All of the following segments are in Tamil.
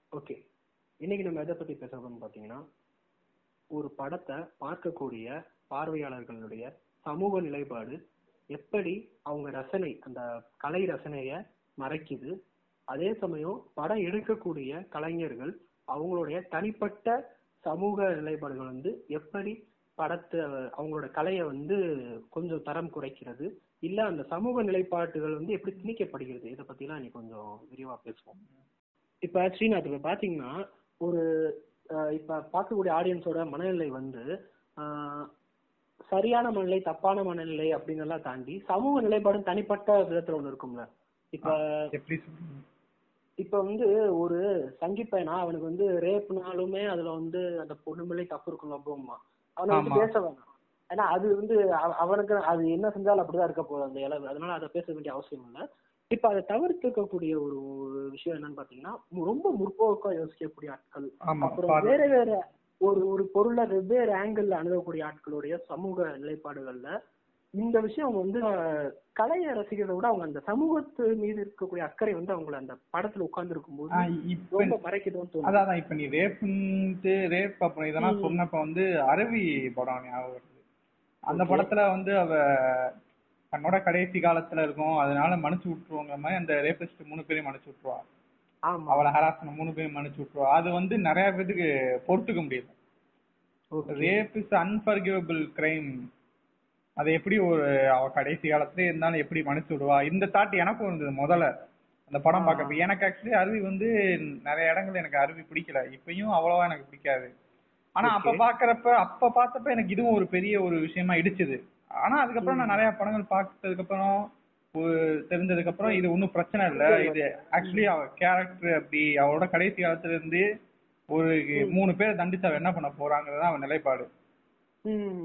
ஓகே இன்னைக்கு நம்ம எதை பத்தி பேச போறோம்னு பாத்தீங்கன்னா ஒரு படத்தை பார்க்கக்கூடிய பார்வையாளர்களுடைய சமூக நிலைப்பாடு எப்படி அவங்க ரசனை அந்த கலை ரசனைய மறைக்குது அதே சமயம் படம் எடுக்கக்கூடிய கலைஞர்கள் அவங்களுடைய தனிப்பட்ட சமூக நிலைப்பாடுகள் வந்து எப்படி படத்தை அவங்களோட கலையை வந்து கொஞ்சம் தரம் குறைக்கிறது இல்ல அந்த சமூக நிலைப்பாட்டுகள் வந்து எப்படி திணிக்கப்படுகிறது இதை பத்திலாம் இன்னைக்கு கொஞ்சம் விரிவா பேசுவோம் இப்ப ஸ்ரீநாத் இப்ப பாத்தீங்கன்னா ஒரு அஹ் இப்ப பார்க்கக்கூடிய ஆடியன்ஸோட மனநிலை வந்து ஆஹ் சரியான மனநிலை தப்பான மனநிலை அப்படின்னு எல்லாம் தாண்டி சமூக நிலைப்பாடும் தனிப்பட்ட விதத்துல ஒண்ணு இருக்கும்ல இப்ப எப்படி சொல்றீங்க இப்ப வந்து ஒரு சங்கி பையனா அவனுக்கு வந்து ரேப்னாலுமே அதுல வந்து அந்த பொண்ணு மேலே தப்பு இருக்கும் லப்பமா அவனை வந்து ஆமா. பேச வேணாம் ஏன்னா அது வந்து அவ- அவனுக்கு அது என்ன செஞ்சாலும் அப்படிதான் இருக்க போகுது அந்த இளவு அதனால அதை பேச வேண்டிய அவசியம் இல்லை இப்ப அதை தவிர்த்துக்கக்கூடிய ஒரு ஒரு விஷயம் என்னன்னு பாத்தீங்கன்னா மு- ரொம்ப முற்போக்கா யோசிக்கக்கூடிய ஆட்கள் ஆமா அப்புறம் பாரு. வேற வேற ஒரு ஒரு பொருளை வெவ்வேறு ஆங்கிள் அணுகக்கூடிய ஆட்களுடைய சமூக நிலைப்பாடுகள்ல இந்த விஷயம் வந்து அஹ், கலையை ரசிக்கிறதை விட அவங்க அந்த சமூகத்து மீது இருக்கக்கூடிய அக்கறை வந்து அவங்கள அந்த படத்துல உட்கார்ந்து ஆ, இருக்கும்போது இப்ப ரொம்ப மறைக்குதுன்னு தோணுது அதான் அதான் இப்ப நீ ரேப்புன்ட்டு ரேப் அப்புறம் இதெல்லாம் ம். சொன்னப்ப வந்து அருவி படம் ஞாபகம் வருது அந்த Okay. படத்துல வந்து அவ தன்னோட கடைசி காலத்துல இருக்கும் அதனால மன்னிச்சு விட்டுருவோங்கிற மாதிரி அந்த ரேபிஸ்ட் மூணு பேரையும் மன்னிச்சு விட்டுருவா ஆமா அவளை ஹராஸ் பண்ண மூணு பேரும் மன்னிச்சு விட்டுருவா அது வந்து நிறைய பேத்துக்கு பொறுத்துக்க முடியல Okay. Rape is unforgivable crime அதை எப்படி ஒரு அவ கடைசி காலத்துல இருந்தாலும் எப்படி மன்னிச்சு விடுவா இந்த தாட் எனக்கும் இருந்தது முதல்ல அந்த படம் ஆ. பார்க்கறப்ப எனக்கு ஆக்சுவலி அருவி வந்து நிறைய இடங்கள்ல எனக்கு அருவி பிடிக்கல இப்பயும் அவ்வளவா எனக்கு பிடிக்காது ஆனா அப்ப Okay. பாக்குறப்ப அப்ப பார்த்தப்ப எனக்கு இதுவும் ஒரு பெரிய ஒரு விஷயமா இடிச்சுது ஆனா அதுக்கப்புறம் நான் நிறைய படங்கள் பார்த்ததுக்கு அப்புறம் ஒரு தெரிஞ்சதுக்கு அப்புறம் இது ஒன்றும் பிரச்சனை இல்ல இது ஆக்சுவலி அவ கேரக்டர் அப்படி அவளோட கடைசி காலத்துல இருந்து ஒரு மூணு பேரை தண்டிச்சு அவ என்ன பண்ண போறாங்கிறது அவன் நிலைப்பாடு ம்.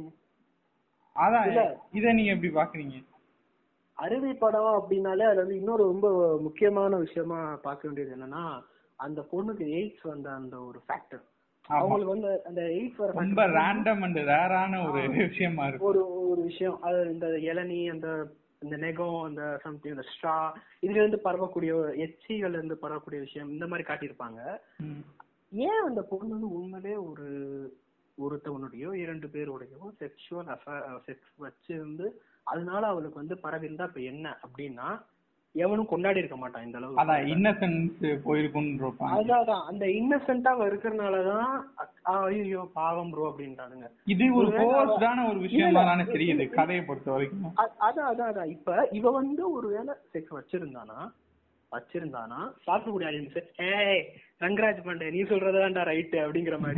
அதான் இல்ல. இத நீங்க எப்படி பாக்குறீங்க அருவி படம் அப்படின்னாலே அதுல வந்து இன்னொரு ரொம்ப முக்கியமான விஷயமா பார்க்க வேண்டியது என்னன்னா அந்த பொண்ணுக்கு எய்ட்ஸ் வந்த அந்த ஒரு ஃபேக்டர் ஆமா. அவங்களுக்கு வந்து அந்த எய்ட்ஸ் வர ரொம்ப factor வந்து ரேண்டம் அண்ட் ரேரான ஒரு விஷயமா இருக்கு ஒரு ஒரு விஷயம் அது இந்த இளநீ அந்த இந்த நெகம் அந்த சம்திங் இந்த ஸ்ட்ரா இதுல இருந்து பரவக்கூடிய எச்சிகள்ல இருந்து பரவக்கூடிய விஷயம் இந்த மாதிரி காட்டியிருப்பாங்க ம். ஏன் அந்த பொண்ணு வந்து உண்மையிலே ஒரு ஒருத்தவனுடையோ இரண்டு பேருடையோ செக்ஷுவல் செக்ஸ் வச்சிருந்து அதனால அவளுக்கு வந்து பரவிருந்தா இப்ப என்ன அப்படின்னா எவனும் கொண்டாடி இருக்க மாட்டான் இந்த அளவுக்கு அதான் இன்னசென்ஸ் போயிருக்குன்னு இருப்பாங்க அதான் அதான் அந்த இன்னசென்ட்டா அவ இருக்கிறனாலதான் ஐயோ பாவம் ப்ரோ அப்படின்றானுங்க இது ஒரு ஒருவேளை அவ- போஸ்டான ஒரு விஷயமா இல்ல, தானே இல்ல, தெரியுது இல்ல. கதையை பொறுத்த வரைக்கும் அ- அதான் அதான் அதான் இப்ப இவ வந்து ஒருவேளை செக்ஸ் வச்சிருந்தானா வச்சிருந்தானா பார்க்கக்கூடிய ஆடியன்ஸ் ஏய் ரங்கராஜ் பாண்டே நீ சொல்றதாண்டா ரைட்டு அப்படிங்கிற மாதிரி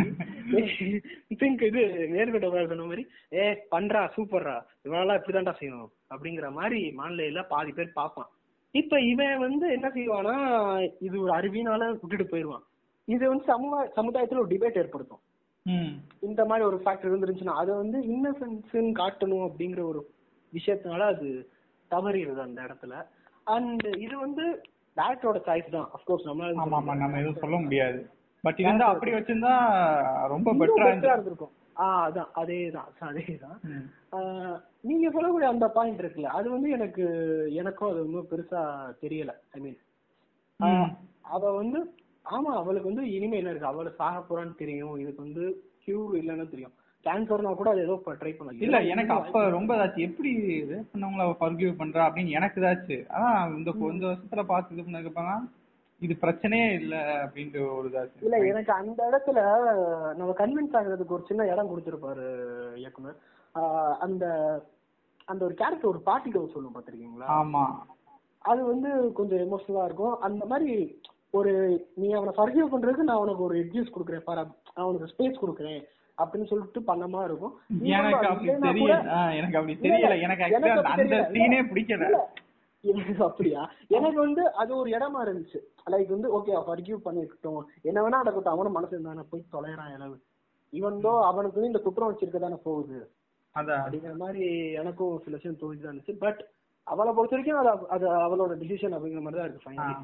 திங்க் இது நேர்கட்ட சொன்ன மாதிரி ஏ பண்றா சூப்பர்ரா இவனெல்லாம் இப்படிதான்டா செய்யணும் அப்படிங்கிற மாதிரி மாநிலையில பாதி பேர் பார்ப்பான் இப்ப இவன் வந்து என்ன செய்வானா இது ஒரு அறிவினால விட்டுட்டு போயிடுவான் இது வந்து சமூக சமுதாயத்துல ஒரு டிபேட் ஏற்படுத்தும் ம். இந்த மாதிரி ஒரு ஃபேக்டர் இருந்துருந்துச்சுன்னா அதை வந்து இன்னசென்ஸ் காட்டணும் அப்படிங்கிற ஒரு விஷயத்தினால அது தவறிடுது அந்த இடத்துல அண்ட் இது வந்து டேரக்டரோட சாய்ஸ் தான் அஃப்கோர்ஸ் நம்மளால ஆமா ஆமா நம்ம எதுவும் சொல்ல முடியாது பட் இருந்தா அப்படி வச்சிருந்தா ரொம்ப பெட்டரா பெட்டரா இருந்துச்சு இருந்திருக்கும் ஆஹ் அதான் அதேதான் அதேதான் ம். ஆஹ் நீங்க சொல்லக்கூடிய அந்த பாயிண்ட் இருக்குல்ல அது வந்து எனக்கு எனக்கும் அது ஒன்றும் பெருசா தெரியல ஐ மீன் ம். அவ வந்து ஆமா அவளுக்கு வந்து இனிமே என்ன இருக்கு அவளை சாக போறான்னு தெரியும் இதுக்கு வந்து கியூர் இல்லைன்னு தெரியும் கேன்சர்னா கூட அது ஏதோ ட்ரை பண்ணலாம் இல்ல எனக்கு அப்ப ரொம்ப இதாச்சு எப்படி ரேப் பண்ணவங்கள அவ ஃபர்கிவ் பண்றா அப்படின்னு எனக்கு இதாச்சு அதான் இந்த கொஞ்ச வருஷத்துல பார்த்து இது பண்ணதுக்கு அப்புறம் இது பிரச்சனையே இல்ல அப்படின்ற ஒரு இதாச்சு இல்ல எனக்கு அந்த இடத்துல நம்ம கன்வின்ஸ் ஆகுறதுக்கு ஒரு சின்ன இடம் கொடுத்திருப்பாரு இயக்குனர் ஆஹ் அந்த அந்த ஒரு கேரக்டர் ஒரு பாட்டிக்கு சொல்லும் பாத்திருக்கீங்களா ஆமா அது வந்து கொஞ்சம் எமோஷனலா இருக்கும் அந்த மாதிரி ஒரு நீ அவனை ஃபர்கிவ் பண்றதுக்கு நான் அவனுக்கு ஒரு எக்ஸ்கியூஸ் கொடுக்குறேன் பாரு நான் அவனுக்கு ஸ்பேஸ் கொடுக்குறேன் அப்படின்னு சொல்லிட்டு பண்ணமா இருக்கும் நீ வந்து எனக்கு அது அப்படி இல்லைன்னா தெரியல கூட- ஆ, எனக்கு அப்படி இல்ல, தெரியல இல்ல, எனக்கு எனக்கு ஆக்சுவலா அப்படி அந்த தெரியல. சீனே பிடிக்கல இல்ல, எனக்கு அப்படியா எனக்கு வந்து அது ஒரு இடமா இருந்துச்சு லைக் வந்து ஓகே ஃபர்கிவ் பண்ணிருக்கட்டும் என்ன வேணா நடக்கட்டும் அவனும் மனசு இருந்தானே போய் தொலைறான் இளவு இவன் தோ அவனுக்கு வந்து இந்த குற்றம் வச்சிருக்க தானே போகுது அதான் அப்படிங்கிற மாதிரி எனக்கும் சில விஷயம் தோணிதான் இருந்துச்சு பட் அவளை பொறுத்த வரைக்கும் அது அவ- அது அவளோட டிசிஷன் அப்படிங்கிற மாதிரி தான் இருக்கு ஆ. ஃபைனலி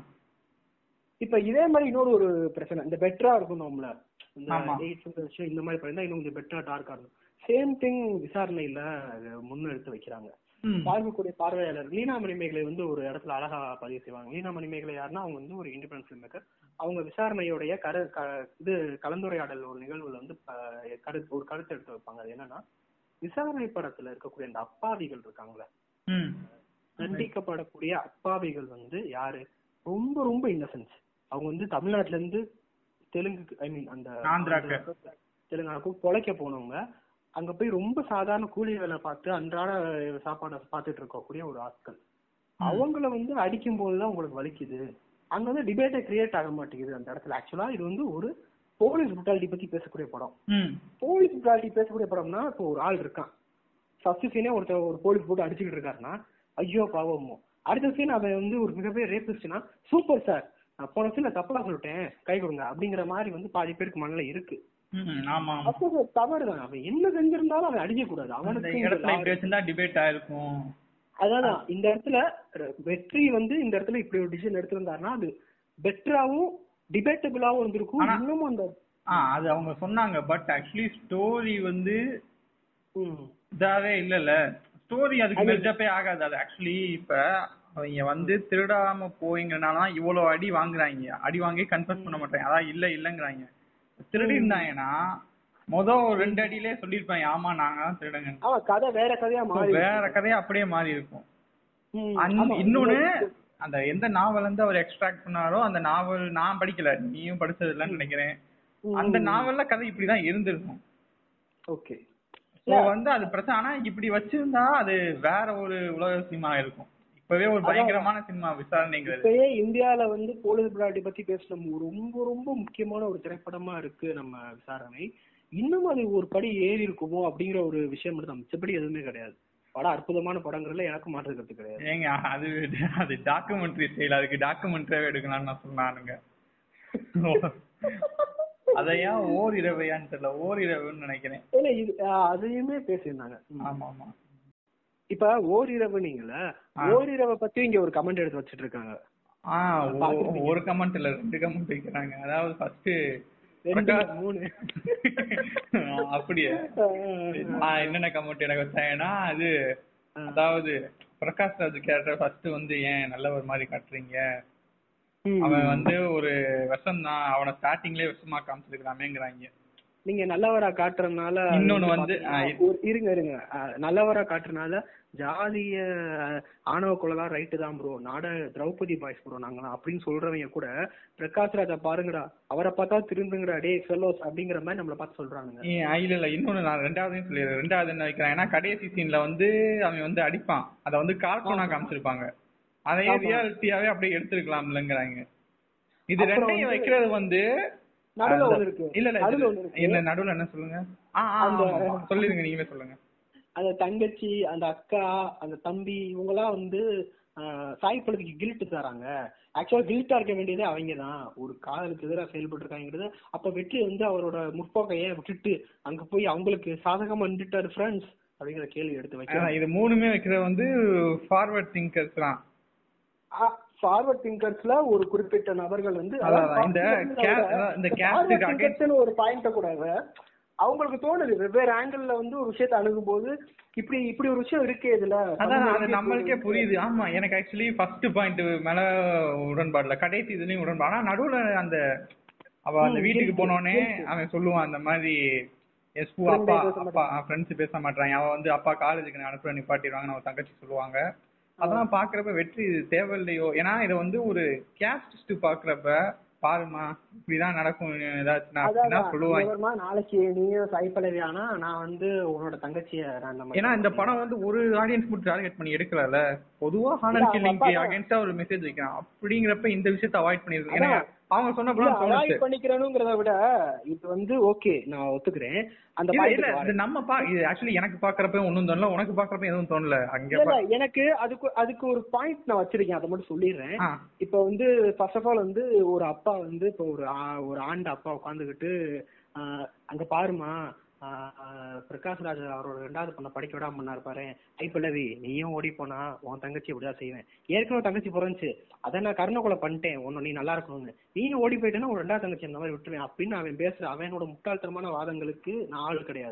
இப்ப இதே மாதிரி இன்னொரு ஒரு பிரச்சனை இந்த பெட்டரா இருக்கணும்ல இந்த ஆமா. எய்ட்ஸ் விஷயம் இந்த மாதிரி பண்ணிருந்தா இன்னும் கொஞ்சம் பெட்டரா டார்க்கா இருக்கும் சேம் திங் விசாரணையில அது முன்னெடுத்து வைக்கிறாங்க ம். பார்க்கக்கூடிய பார்வையாளர் லீனா மணிமேகலை வந்து ஒரு இடத்துல அழகா பதிவு செய்வாங்க லீனா மணிமேகலை யாருன்னா அவங்க வந்து ஒரு இண்டிபெண்டன்ஸ் ஃபில்ம் மேக்கர் அவங்க விசாரணையுடைய கரு க- இது கலந்துரையாடல் ஒரு நிகழ்வுல வந்து அஹ், கருத்து ஒரு கருத்து எடுத்து வைப்பாங்க அது என்னன்னா விசாரணை படத்துல இருக்கக்கூடிய அந்த அப்பாவிகள் இருக்காங்களே ம். தண்டிக்கப்படக்கூடிய அப்பாவிகள் வந்து யாரு ரொம்ப ரொம்ப இன்னசென்ஸ் அவங்க வந்து தமிழ்நாட்டுல இருந்து தெலுங்கு ஐ மீன் அந்த ஆந்திராக்கு. தெலுங்கானாக்கும் பொழைக்க போனவங்க அங்க போய் ரொம்ப சாதாரண கூலி வேலை பார்த்து அன்றாட சாப்பாடை பார்த்துட்டு இருக்கக்கூடிய ஒரு ஆட்கள் அவங்கள வந்து அடிக்கும் போதுதான் உங்களுக்கு வலிக்குது அங்க வந்து டிபேட்டே கிரியேட் ஆக மாட்டேங்குது அந்த இடத்துல ஆக்சுவலா இது வந்து ஒரு போலீஸ் புட்டாலிட்டி பத்தி பேசக்கூடிய படம் ம். போலீஸ் புட்டாலிட்டி பேசக்கூடிய படம்னா இப்போ ஒரு ஆள் இருக்கான் ஃபர்ஸ்ட் சீனே ஒருத்தர் ஒரு போலீஸ் போட்டு அடிச்சுக்கிட்டு இருக்காருன்னா ஐயோ பாவமோ அடுத்த சீன் அவன் வந்து ஒரு மிகப்பெரிய ரேபிஸ்ட்னா சூப்பர் சார் நான் போன சீன்ல தப்பா சொல்லிட்டேன் கை கொடுங்க அப்படிங்கிற மாதிரி வந்து பாதி பேருக்கு மனநில இருக்கு ம். ஆமா ஆமா. அப்போ அது தவறுதான் அவன் என்ன செஞ்சிருந்தாலும் அவன் அடிக்க கூடாது இந்த அவனுக்கு இடத்துல இப்படி வச்சிருந்தா டிபேட் ஆயிருக்கும் அதான் இந்த இடத்துல வெற்றி வந்து இந்த இடத்துல இப்படி ஒரு டிசிஷன் எடுத்திருந்தாருன்னா அது பெட்டராவும் டிபேட்டபிளாவும் இருந்திருக்கும் ஆனா- இன்னமும் அந்த ஆ அது அவங்க சொன்னாங்க பட் ஆக்சுவலி ஸ்டோரி வந்து ம், இதாவே இல்லல்ல ஸ்டோரி அதுக்கு மெல்டப்பே ஆகாது அது ஆக்சுவலி இப்ப அவங்க வந்து திருடாம போயிங்கனால இவ்வளவு அடி வாங்குறாங்க அடி வாங்கி கன்ஃபர்ஸ் பண்ண மாட்டாங்க அதான் இல்ல இல்லங்கிறாங்க திருடி இருந்தாங்கன்னா மொத ஒரு ரெண்டு அடியிலே சொல்லிருப்பாங்க ஆமா நாங்க தான் திருடங்க அவன் கதை வேற கதையா மாறி வேற கதையா அப்படியே மாறி இருக்கும் ம், அந்த- ஆமா. இன்னொன்னு அந்த எந்த நாவல் வந்து அவர் எக்ஸ்ட்ராக்ட் பண்ணாரோ அந்த நாவல் நான் படிக்கல நீயும் படிச்சது இல்லைன்னு நினைக்கிறேன் ம், அந்த நாவல்ல கதை இப்படிதான் இருந்திருக்கும் ஓகே சோ வந்து அது பிரச்சனை ஆனா இப்படி வச்சிருந்தா அது வேற ஒரு உலக சினிமா இருக்கும் இப்பவே ஒரு பயங்கரமான சினிமா விசாரணைங்கிறது இப்பயே இந்தியால வந்து போலீஸ் பிராட்டி பத்தி பேசின மு- ரொம்ப ரொம்ப முக்கியமான ஒரு திரைப்படமா இருக்கு நம்ம விசாரணை இன்னும் அது ஒரு படி ஏறி இருக்குமோ அப்படிங்கிற ஒரு விஷயம் மட்டும் தான். மிச்சப்படி எதுவுமே கிடையாது படம் அற்புதமான படங்கள்ல எனக்கு மாற்று கருத்து கிடையாது ஏங்க அது அது டாக்குமெண்ட்ரி ஸ்டைல் அதுக்கு டாக்குமெண்ட்ரியாவே எடுக்கலாம்னு நான் சொன்னானுங்க அதையா ஓர் இரவையான்னு தெரியல ஓர் இரவுன்னு நினைக்கிறேன் இல்ல இது ஆஹ், அதையுமே பேசியிருந்தாங்க ம். ஆமா ஆமா இப்ப ஓரிரவு நீங்கள ஆ. ஓரிரவை பத்தி இங்க ஒரு கமெண்ட் எடுத்து வச்சிட்டு இருக்காங்க ஆஹ் ஒ- பாத்துருப்பீங்க. ஒரு கமெண்ட் இல்ல ரெண்டு கமெண்ட் வைக்கிறாங்க அதாவது ஃபர்ஸ்ட் ரெண்டு மூணு அப்படியே நான் என்னென்ன கமெண்ட் எனக்கு வச்சாங்கன்னா அது அதாவது பிரகாஷ் ராஜ் கேரக்டர் ஃபர்ஸ்ட் வந்து ஏன் நல்லவர் மாதிரி காட்டுறீங்க ம். அவன் வந்து ஒரு விஷம் தான் அவனை ஸ்டார்டிங்லயே விஷமா காமிச்சிருக்கலாமேங்கிறாங்க நீங்க நல்லவரா காட்டுறதுனால இன்னொன்னு வந்து, பாத்தீங்கன்னா, ஆ, ஒரு- இருங்க இருங்க ஆ, நல்லவரா காட்டுறதுனால ஜாதிய ஆணவ கொலைதான் ரைட்டு தான் ப்ரோ நாட திரௌபதி பாய்ஸ் ப்ரோ நாங்களாம் அப்படின்னு சொல்றவங்க கூட பிரகாஷ் ராஜா பாருங்கடா அவரை பார்த்தா திருந்துங்கடா டே ஃபெல்லோஸ் அப்படிங்கிற மாதிரி நம்மள பார்த்து சொல்றானுங்க ஏன், ஆ, இல்ல இல்ல இன்னொன்னு நான் ரெண்டாவதையும் சொல்லிடுறேன் ரெண்டாவது என்ன வைக்கிறேன் ஏன்னா கடைசி சீன்ல வந்து அவன் வந்து அடிப்பான் அதை வந்து கார்ட்டூனா காமிச்சிருப்பாங்க அதையே ஆமா. ரியாலிட்டியாவே அப்படியே எடுத்திருக்கலாம்லங்கிறாங்க இது அப்புறம் ரெண்டையும் வந்து- வைக்கிறது வந்து நடுவுல அந்த- ஒண்ணு இருக்கு இல்ல இல்ல நடுவுல இதுல- ஒண்ணு இருக்கு இல்ல நடுவுல என்ன சொல்லுங்க ஆ ஆ, அந்த- ஆமா, ஆமா. சொல்லிருங்க நீங்களே சொல்லுங்க அந்த தங்கச்சி அந்த அக்கா அந்த தம்பி இவங்கெல்லாம் வந்து ஆஹ், சாய் பழுதிக்கு கில்ட் தராங்க ஆக்சுவலா கில்ட்டா இருக்க வேண்டியது அவங்க தான் ஒரு காதலுக்கு எதிராக செயல்பட்டு இருக்காங்கிறது அப்ப வெற்றி வந்து அவரோட முற்போக்கை ஏன் விட்டுட்டு அங்க போய் அவங்களுக்கு சாதகமா நின்றுட்டாரு ஃப்ரெண்ட்ஸ் அப்படிங்கிற கேள்வி எடுத்து ஆனா, வைக்கிறாங்க இது மூணுமே வைக்கிறது வந்து ஃபார்வர்ட் திங்கர்ஸ் தான் ஃபார்வர்ட் திங்கர்ஸ்ல ஒரு குறிப்பிட்ட நபர்கள் வந்து அதான், அதாவது இந்த forward thinkers caste- விட இந்த இந்த caste forward க்கு against- thinkers னு ஒரு பாயிண்ட கூட அவங்களுக்கு தோணுது வெவ்வேறு ஆங்கிள் வந்து ஒரு விஷயத்தை அணுகும் போது இப்படி இப்படி ஒரு விஷயம் இருக்கே இதுல அதான் அது சமூக நம்மளுக்கே நீதி புரியுது ஆமா எனக்கு ஆக்சுவலி ஃபர்ஸ்ட் பாயிண்ட் மேல உடன்பாடுல கடைசி இதுலயும் உடன்பாடு ஆனா நடுவுல அந்த அவ அந்த ம், வீட்டுக்கு இருக்கு, போனோடனே இருக்கு. அவன் சொல்லுவான் அந்த மாதிரி எஸ்பு Friend அப்பா பேச அப்பா ஃப்ரெண்ட்ஸ் பேச மாட்டாங்க அவன் வந்து அப்பா காலேஜுக்கு நான் அனுப்புற நிப்பாட்டிடுவாங்க நம்ம தங்கச்சி சொல்லுவாங்க அதெல்லாம் பாக்குறப்ப வெற்றி இது தேவையில்லையோ ஏன்னா இதை வந்து ஒரு கேஸ்ட் பாக்குறப்ப பாருமா இப்படிதான் நடக்கும் ஏதாச்சும் அப்படின்னா அதான் சொல்லுவாங்க இவருமா நாளைக்கு நீயும் சாய் பல்லவி ஆனா நான் வந்து உன்னோட தங்கச்சிய நான் இந்த மாதிரி ஏன்னா இந்த படம் வந்து ஒரு ஆடியன்ஸ் மட்டும் டார்கெட் பண்ணி எடுக்கலல பொதுவா ஹானர் இல்ல, அவங்க கில்லிங்க்கு அப்பா தான். அகைன்ஸ்டா ஒரு மெசேஜ் வைக்கிறான் அப்படிங்கிறப்ப இந்த விஷயத்தை அவாய்ட் பண்ணிருக்கு ஏன்னா அதான். அவங்க இல்ல, சொன்னப்பலாம் தோணுச்சு avoid பண்ணிக்கிறேனுங்கிறத விட இது வந்து ஓகே நான் ஒத்துக்கிறேன் அந்த இல்ல point இல்ல க்கு இது வரேன். நம்ம பா இது ஆக்சுவலி எனக்கு பாக்குறப்ப ஒண்ணும் தோணல உனக்கு பாக்குறப்ப எதுவும் தோணல அங்க இல்ல, பா- இல்ல, எனக்கு அதுக்கு அதுக்கு ஒரு பாயிண்ட் நான் வச்சிருக்கேன் அதை மட்டும் சொல்லிடுறேன் ஆ, இப்ப வந்து ஃபர்ஸ்ட் ஆஃப் ஆல் வந்து ஒரு அப்பா வந்து இப்போ ஒரு ஆ- ஒரு ஆண்ட அப்பா உட்காந்துக்கிட்டு அங்க பாருமா ஆ, ஆ, பிரகாஷ் ராஜ் அவரோட ரெண்டாவது பொண்ணை படிக்க விடாம பண்ணாரு பாரு ஐ பல்லவி நீயும் ஓடி போனா உன் தங்கச்சி இப்படிதான் செய்வேன் ஏற்கனவே தங்கச்சி பிறந்துச்சு அதை நான் கருணை கொலை பண்ணிட்டேன் உன்னை நீ நல்லா இருக்கணும்னு நீயும் ஓடி போயிட்டேன்னா ஒரு ரெண்டாவது தங்கச்சி அந்த மாதிரி விட்டுருவேன் அப்படின்னு அவன் பேசுற அவனோட முட்டாள்தனமான வாதங்களுக்கு நான் ஆள் கிடையாது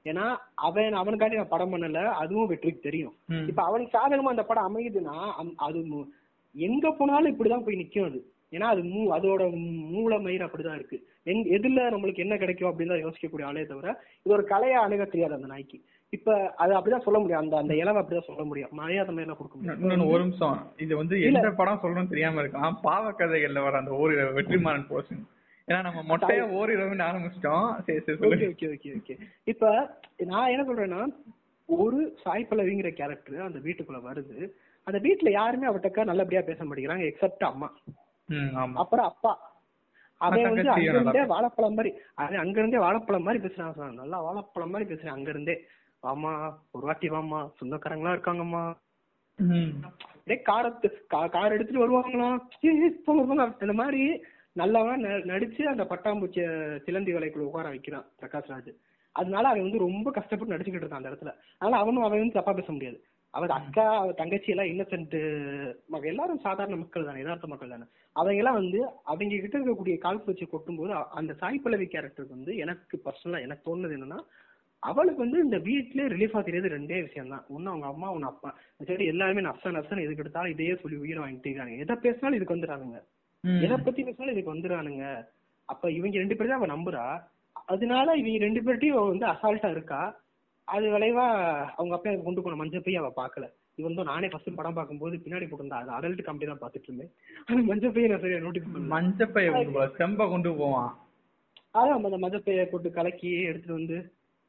ஏன்னா அவன் அவனுக்காண்டி நான் படம் பண்ணல அதுவும் வெற்றிக்கு தெரியும் ம். இப்ப அவனுக்கு சாதகமா அந்த படம் அமையுதுன்னா அந்த- அது மு- எங்க போனாலும் இப்படிதான் போய் நிக்கும் அது ஏன்னா அது மூ அதோட மூல மயிர் அப்படிதான் இருக்கு எங் எதுல நம்மளுக்கு என்ன கிடைக்கும் அப்படின்னு தான் யோசிக்கக்கூடிய ஆளே தவிர இது ஒரு கலையா அணுக தெரியாது அந்த நாய்க்கு இப்ப அது அப்படிதான் சொல்ல முடியும் அந்த அந்த இலவை அப்படிதான் சொல்ல முடியும் மரியாதை மாதிரிலாம் கொடுக்க முடியும் இன்னொன்னு ஒரு நிமிஷம் இது வந்து எந்த படம் சொல்லணும்னு தெரியாம இருக்கலாம் பாவக்கதைகள்ல வர அந்த ஓரிரவு வெற்றிமாறன் போர்ஷன் ஏன்னா நம்ம மொட்டையா ஓரிரவுன்னு ஆரம்பிச்சிட்டோம் சரி சரி சொல்லு ஓகே ஓகே ஓகே ஓகே இப்ப நான் என்ன சொல்றேன்னா ஒரு சாய் பல்லவிங்கிற கேரக்டர் அந்த வீட்டுக்குள்ள வருது அந்த வீட்டுல யாருமே அவட்டக்கா நல்லபடியா பேச மாட்டேங்கிறாங்க எக்ஸப்ட் அம்மா ம் ஆமா அப்புறம் அப்பா அவன் வந்து தங்கச்சியும் அங்க இருந்தே நல்லா வாழைப்பழம் மாதிரி அவன் அங்க இருந்தே வாழைப்பழம் மாதிரி பேசுறான் சார் நல்லா வாழைப்பழம் மாதிரி பேசுறேன் அங்க இருந்தே வாமா ஒரு வாட்டி வாமா சொந்தக்காரங்களா இருக்காங்கம்மா ம் அப்படியே காரத்து கா- கார் எடுத்துட்டு வருவாங்களாம் ஏய், ஏய், போங்க போங்க இந்த மாதிரி நல்லவன் ந- நடிச்சு அந்த பட்டாம்பூச்சிய சிலந்தி வேலைக்குள்ள உட்கார வைக்கிறான் பிரகாஷ் ராஜ் அதனால அவன் வந்து ரொம்ப கஷ்டப்பட்டு நடிச்சுக்கிட்டு இருக்கான் அந்த இடத்துல அதனால அவனும் அவன் வந்து தப்பா பேச முடியாது அவர் அக்கா அவ தங்கச்சி எல்லாம் இன்னசென்ட் மக எல்லாரும் சாதாரண மக்கள் தானே யதார்த்த மக்கள் தானே அவங்க எல்லாம் வந்து அவங்க கிட்ட இருக்கக்கூடிய காழ்ப்புணர்ச்சி கொட்டும்போது அ- அந்த சாய் பல்லவி கேரக்டருக்கு வந்து எனக்கு பர்சனலா எனக்கு தோணுது என்னன்னா அவளுக்கு வந்து இந்த வீட்லயே ரிலீஃபா தெரியாது ரெண்டே விஷயம் தான் ஒண்ணு அவங்க அம்மா ஒண்ணு அப்பா சரி எல்லாருமே நஷ்ட நஷ்டம் எதுக்கு எடுத்தாலும் இதையே சொல்லி உயிரை வாங்கிட்டு இருக்காங்க எதை பேசினாலும் இதுக்கு வந்துடுறானுங்க ம். எதை பத்தி பேசினாலும் இதுக்கு வந்துடுறானுங்க அப்ப இவங்க ரெண்டு பேரும் தான் அவ நம்புறா அதனால இவங்க ரெண்டு பேர்ட்டையும் அவ வந்து அசால்ட்டா இருக்கா அது விளைவா அவங்க அப்பா எனக்கு கொண்டு போன மஞ்சள் போய் அவ பாக்கல இவன் தான் நானே ஃபர்ஸ்ட் படம் பார்க்கும்போது பின்னாடி போட்டிருந்தா அது அடல்ட் காமெடி தான் பாத்துட்டு இருந்தேன் அந்த மஞ்சள் பையை நான் சரியா நோட்டீஸ் பண்ணல மஞ்சப்பைய கொண்டு போல செம்ப கொண்டு போவான் அதான் அந்த மஞ்சள் பையை போட்டு கலக்கி எடுத்துட்டு வந்து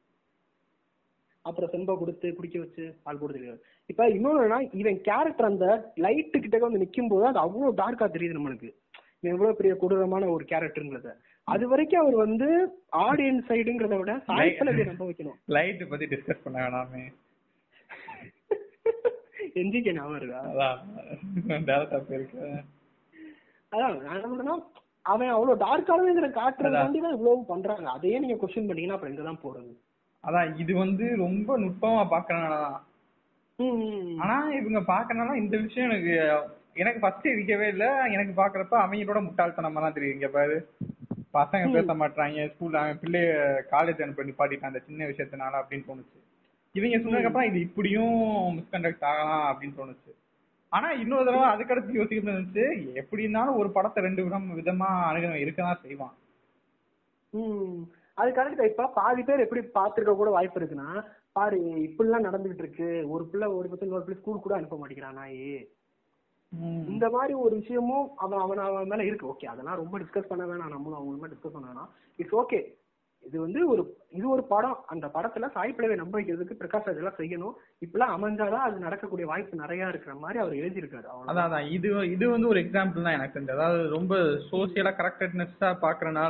அப்புறம் செம்ப கொடுத்து குடிக்க வச்சு பால் கொடுத்து இப்ப இன்னொன்னா இவன் கேரக்டர் அந்த லைட்டு கிட்ட வந்து நிக்கும் போது அது அவ்வளவு டார்க்கா தெரியுது நம்மளுக்கு இவன் எவ்வளவு பெரிய கொடூரமான ஒரு கேரக்டருங்கிறத அது வரைக்கும் அவர் வந்து ஆடியன்ஸ் சைடுங்கிறத விட சாய்ப்பல நம்ப வைக்கணும் லைட் பத்தி டிஸ்கஸ் பண்ண வேணாமே எஞ்சிக்க ஞாபகம் இருக்கா அதான் டேரக்டா போயிருக்கு அதான் நான் என்ன சொல்றேன்னா அவன் அவ்வளவு டார்க்கானதுங்கிற காட்டுறதுக்காண்டி தான் இவ்வளவு பண்றாங்க அதையே நீங்க கொஸ்டின் பண்ணீங்கன்னா அப்புறம் எங்கதான் போறது அதான் இது வந்து ரொம்ப நுட்பமா பாக்குறனாலதான் ம், ம், ம். ஆனா இவங்க பாக்கறனால இந்த விஷயம் எனக்கு எனக்கு ஃபர்ஸ்ட் இருக்கவே இல்ல எனக்கு பாக்குறப்ப அவங்களோட முட்டாள்தனமா தான் தெரியும் இங்க பாரு பசங்க பேச மாட்டாங்க ஸ்கூல்ல அவன் பிள்ளைய காலேஜ் அனுப்ப நிப்பாட்டிட்டான் அந்த சின்ன விஷயத்தினால அப்படின்னு தோணுச்சு இவங்க சொன்னதுக்கு அப்புறம் இது இப்படியும் மிஸ்கண்டக்ட் ஆகலாம் அப்படின்னு தோணுச்சு ஆனா இன்னொரு தடவை அதுக்கடுத்து யோசிக்கிறது இருந்துச்சு எப்படி இருந்தாலும் ஒரு படத்தை ரெண்டு விதம் விதமா அணுகணும் இருக்கதான் செய்வான் ம் அது கரெக்ட் இப்ப பாதி பேர் எப்படி பாத்துருக்க கூட வாய்ப்பு இருக்குன்னா பாரு இப்படிலாம் நடந்துகிட்டு இருக்கு ஒரு பிள்ளை ஒரு பத்தி இன்னொரு பிள்ளை ஸ்கூல் கூட அனுப்ப மாட்டேங்கிறான் நாயே இந்த மாதிரி ஒரு விஷயமும் அவன் அவன் அவன் மேல இருக்கு ஓகே அதெல்லாம் ரொம்ப டிஸ்கஸ் பண்ண வேணாம் நம்மளும் அவங்க டிஸ்கஸ் பண்ண வேணாம் இட்ஸ் ஓகே இது வந்து ஒரு இது ஒரு படம் அந்த படத்துல சாய் பிளவை நம்ப வைக்கிறதுக்கு பிரகாஷ் ராஜ் எல்லாம் செய்யணும் இப்பெல்லாம் அமைஞ்சாதான் அது நடக்கக்கூடிய வாய்ப்பு நிறைய இருக்கிற மாதிரி அவர் எழுதியிருக்காரு அவ்வளவுதான் அதான் அதான் இது இது வந்து ஒரு எக்ஸாம்பிள் தான் எனக்கு தெரிஞ்சது அதாவது ரொம்ப சோசியலா கரெக்டட்னஸா பாக்குறனால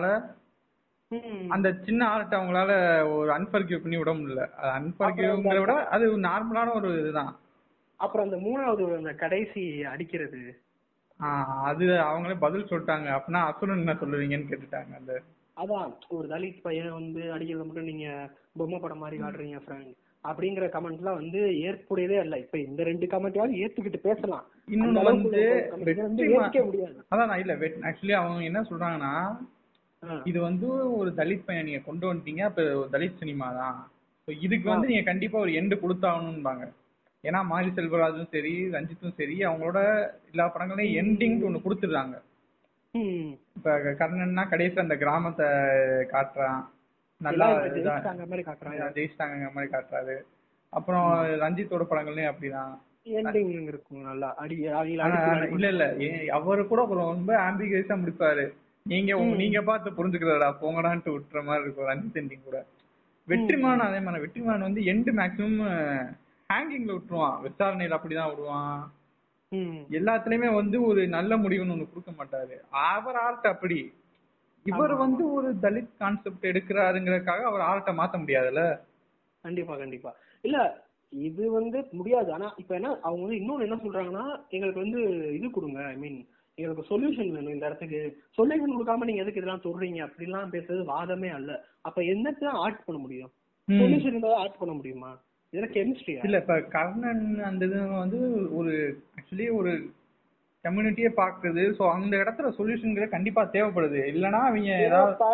ம். அந்த சின்ன ஆர்ட் அவங்களால ஒரு அன்பர்கியூ பண்ணி விட முடியல அது அன்பர்கியூங்கிறத விட அது நார்மலான ஒரு இதுதான் அப்புறம் அந்த மூணாவது அந்த கடைசி அடிக்கிறது ஆஹ் அது அவங்களே பதில் சொல்லிட்டாங்க அப்படின்னா அசுரன் என்ன சொல்லுவீங்கன்னு கேட்டுட்டாங்க அந்த அதான் ஒரு தலித் பையன் வந்து அடிக்கிறத மட்டும் நீங்க பொம்மை படம் மாதிரி காட்டுறீங்க ஃப்ரெண்ட் அப்படிங்கிற கமெண்ட்லாம் வந்து ஏற்புடையதே இல்ல இப்ப இந்த ரெண்டு கமெண்ட்டையாவது ஏத்துக்கிட்டு பேசலாம் இன்னொன்னு அந்த அளவுக்கு வந்து ஒரு comment வந்து வெற்றிமா- ஏத்துக்கவே முடியாது அதான் நான் இல்ல ஆக்சுவலி அவங்க என்ன சொல்றாங்கன்னா ஆ. இது வந்து ஒரு தலித் பையன் நீங்க கொண்டு வந்துட்டீங்க அப்ப ஒரு தலித் சினிமா தான் So இதுக்கு வந்து நீங்க கண்டிப்பா ஒரு எண்டு கொடுத்தாகணும்பாங்க ஏன்னா மாரி செல்வராஜும் சரி ரஞ்சித்தும் சரி அவங்களோட எல்லா படங்களையும் எண்டிங் ஒண்ணு கொடுத்துடுறாங்க ம். இப்ப கர்ணன்னா கடைசியில அந்த கிராமத்தை காட்டுறான் நல்லா எல்லாம் இப்ப இதா- ஜெயிச்சிட்டாங்க மாதிரி காட்டுறாங்க ஜெயிச்சிட்டாங்க மாதிரி காட்டுறாரு அப்புறம் ரஞ்சித்தோட படங்கள்லயும் அப்படிதான் எண்டிங் இருக்கும் நல்லா அடி அடியில ஆனா, அடிச்சு இல்ல இல்ல ஏ- அவரு கூட அப்புறம் ரொம்ப ஆம்பிகஸா முடிப்பாரு நீங்க உங்க- நீங்க பார்த்து புரிஞ்சுக்கிறடா போங்கடான்ட்டு விட்டுற மாதிரி இருக்கும் ரஞ்சித் எண்டிங் கூட வெற்றிமான் அதே மாதிரி வெற்றிமான் வந்து எண்டு மேக்ஸிமம் ஹேங்கிங்ல விட்டுருவான் விசாரணையில அப்படிதான் விடுவான் ம். எல்லாத்துலயுமே வந்து ஒரு நல்ல முடிவுன்னு ஒண்ணு கொடுக்க மாட்டாரு அவர் ஆர்ட் அப்படி இவர் வந்து ஒரு தலித் கான்செப்ட் எடுக்கிறாருங்கிறதுக்காக அவர் ஆர்ட்டை மாத்த முடியாதுல்ல கண்டிப்பா கண்டிப்பா இல்ல இது வந்து முடியாது ஆனா இப்ப என்ன அவங்க வந்து இன்னொன்னு என்ன சொல்றாங்கன்னா எங்களுக்கு வந்து இது கொடுங்க ஐ மீன் எங்களுக்கு சொல்யூஷன் வேணும் இந்த இடத்துக்கு சொல்யூஷன் கொடுக்காம நீங்க எதுக்கு இதெல்லாம் சொல்றீங்க அப்படிலாம் பேசுறது வாதமே அல்ல அப்ப என்னத்தான் ஆர்ட் பண்ண முடியும் ம். சொல்யூஷன் இருந்தா ஆர்ட் பண்ண முடியுமா இதெல்லாம் கெமிஸ்ட்ரியா இல்ல இப்ப கர்ணன் அந்த இது வந்து ஒரு ஆக்சுவலி ஒரு கம்யூனிட்டியே பாக்குது சோ அந்த இடத்துல சொல்யூஷன் கண்டிப்பா தேவைப்படுது இல்லனா அவங்க ஏதாவது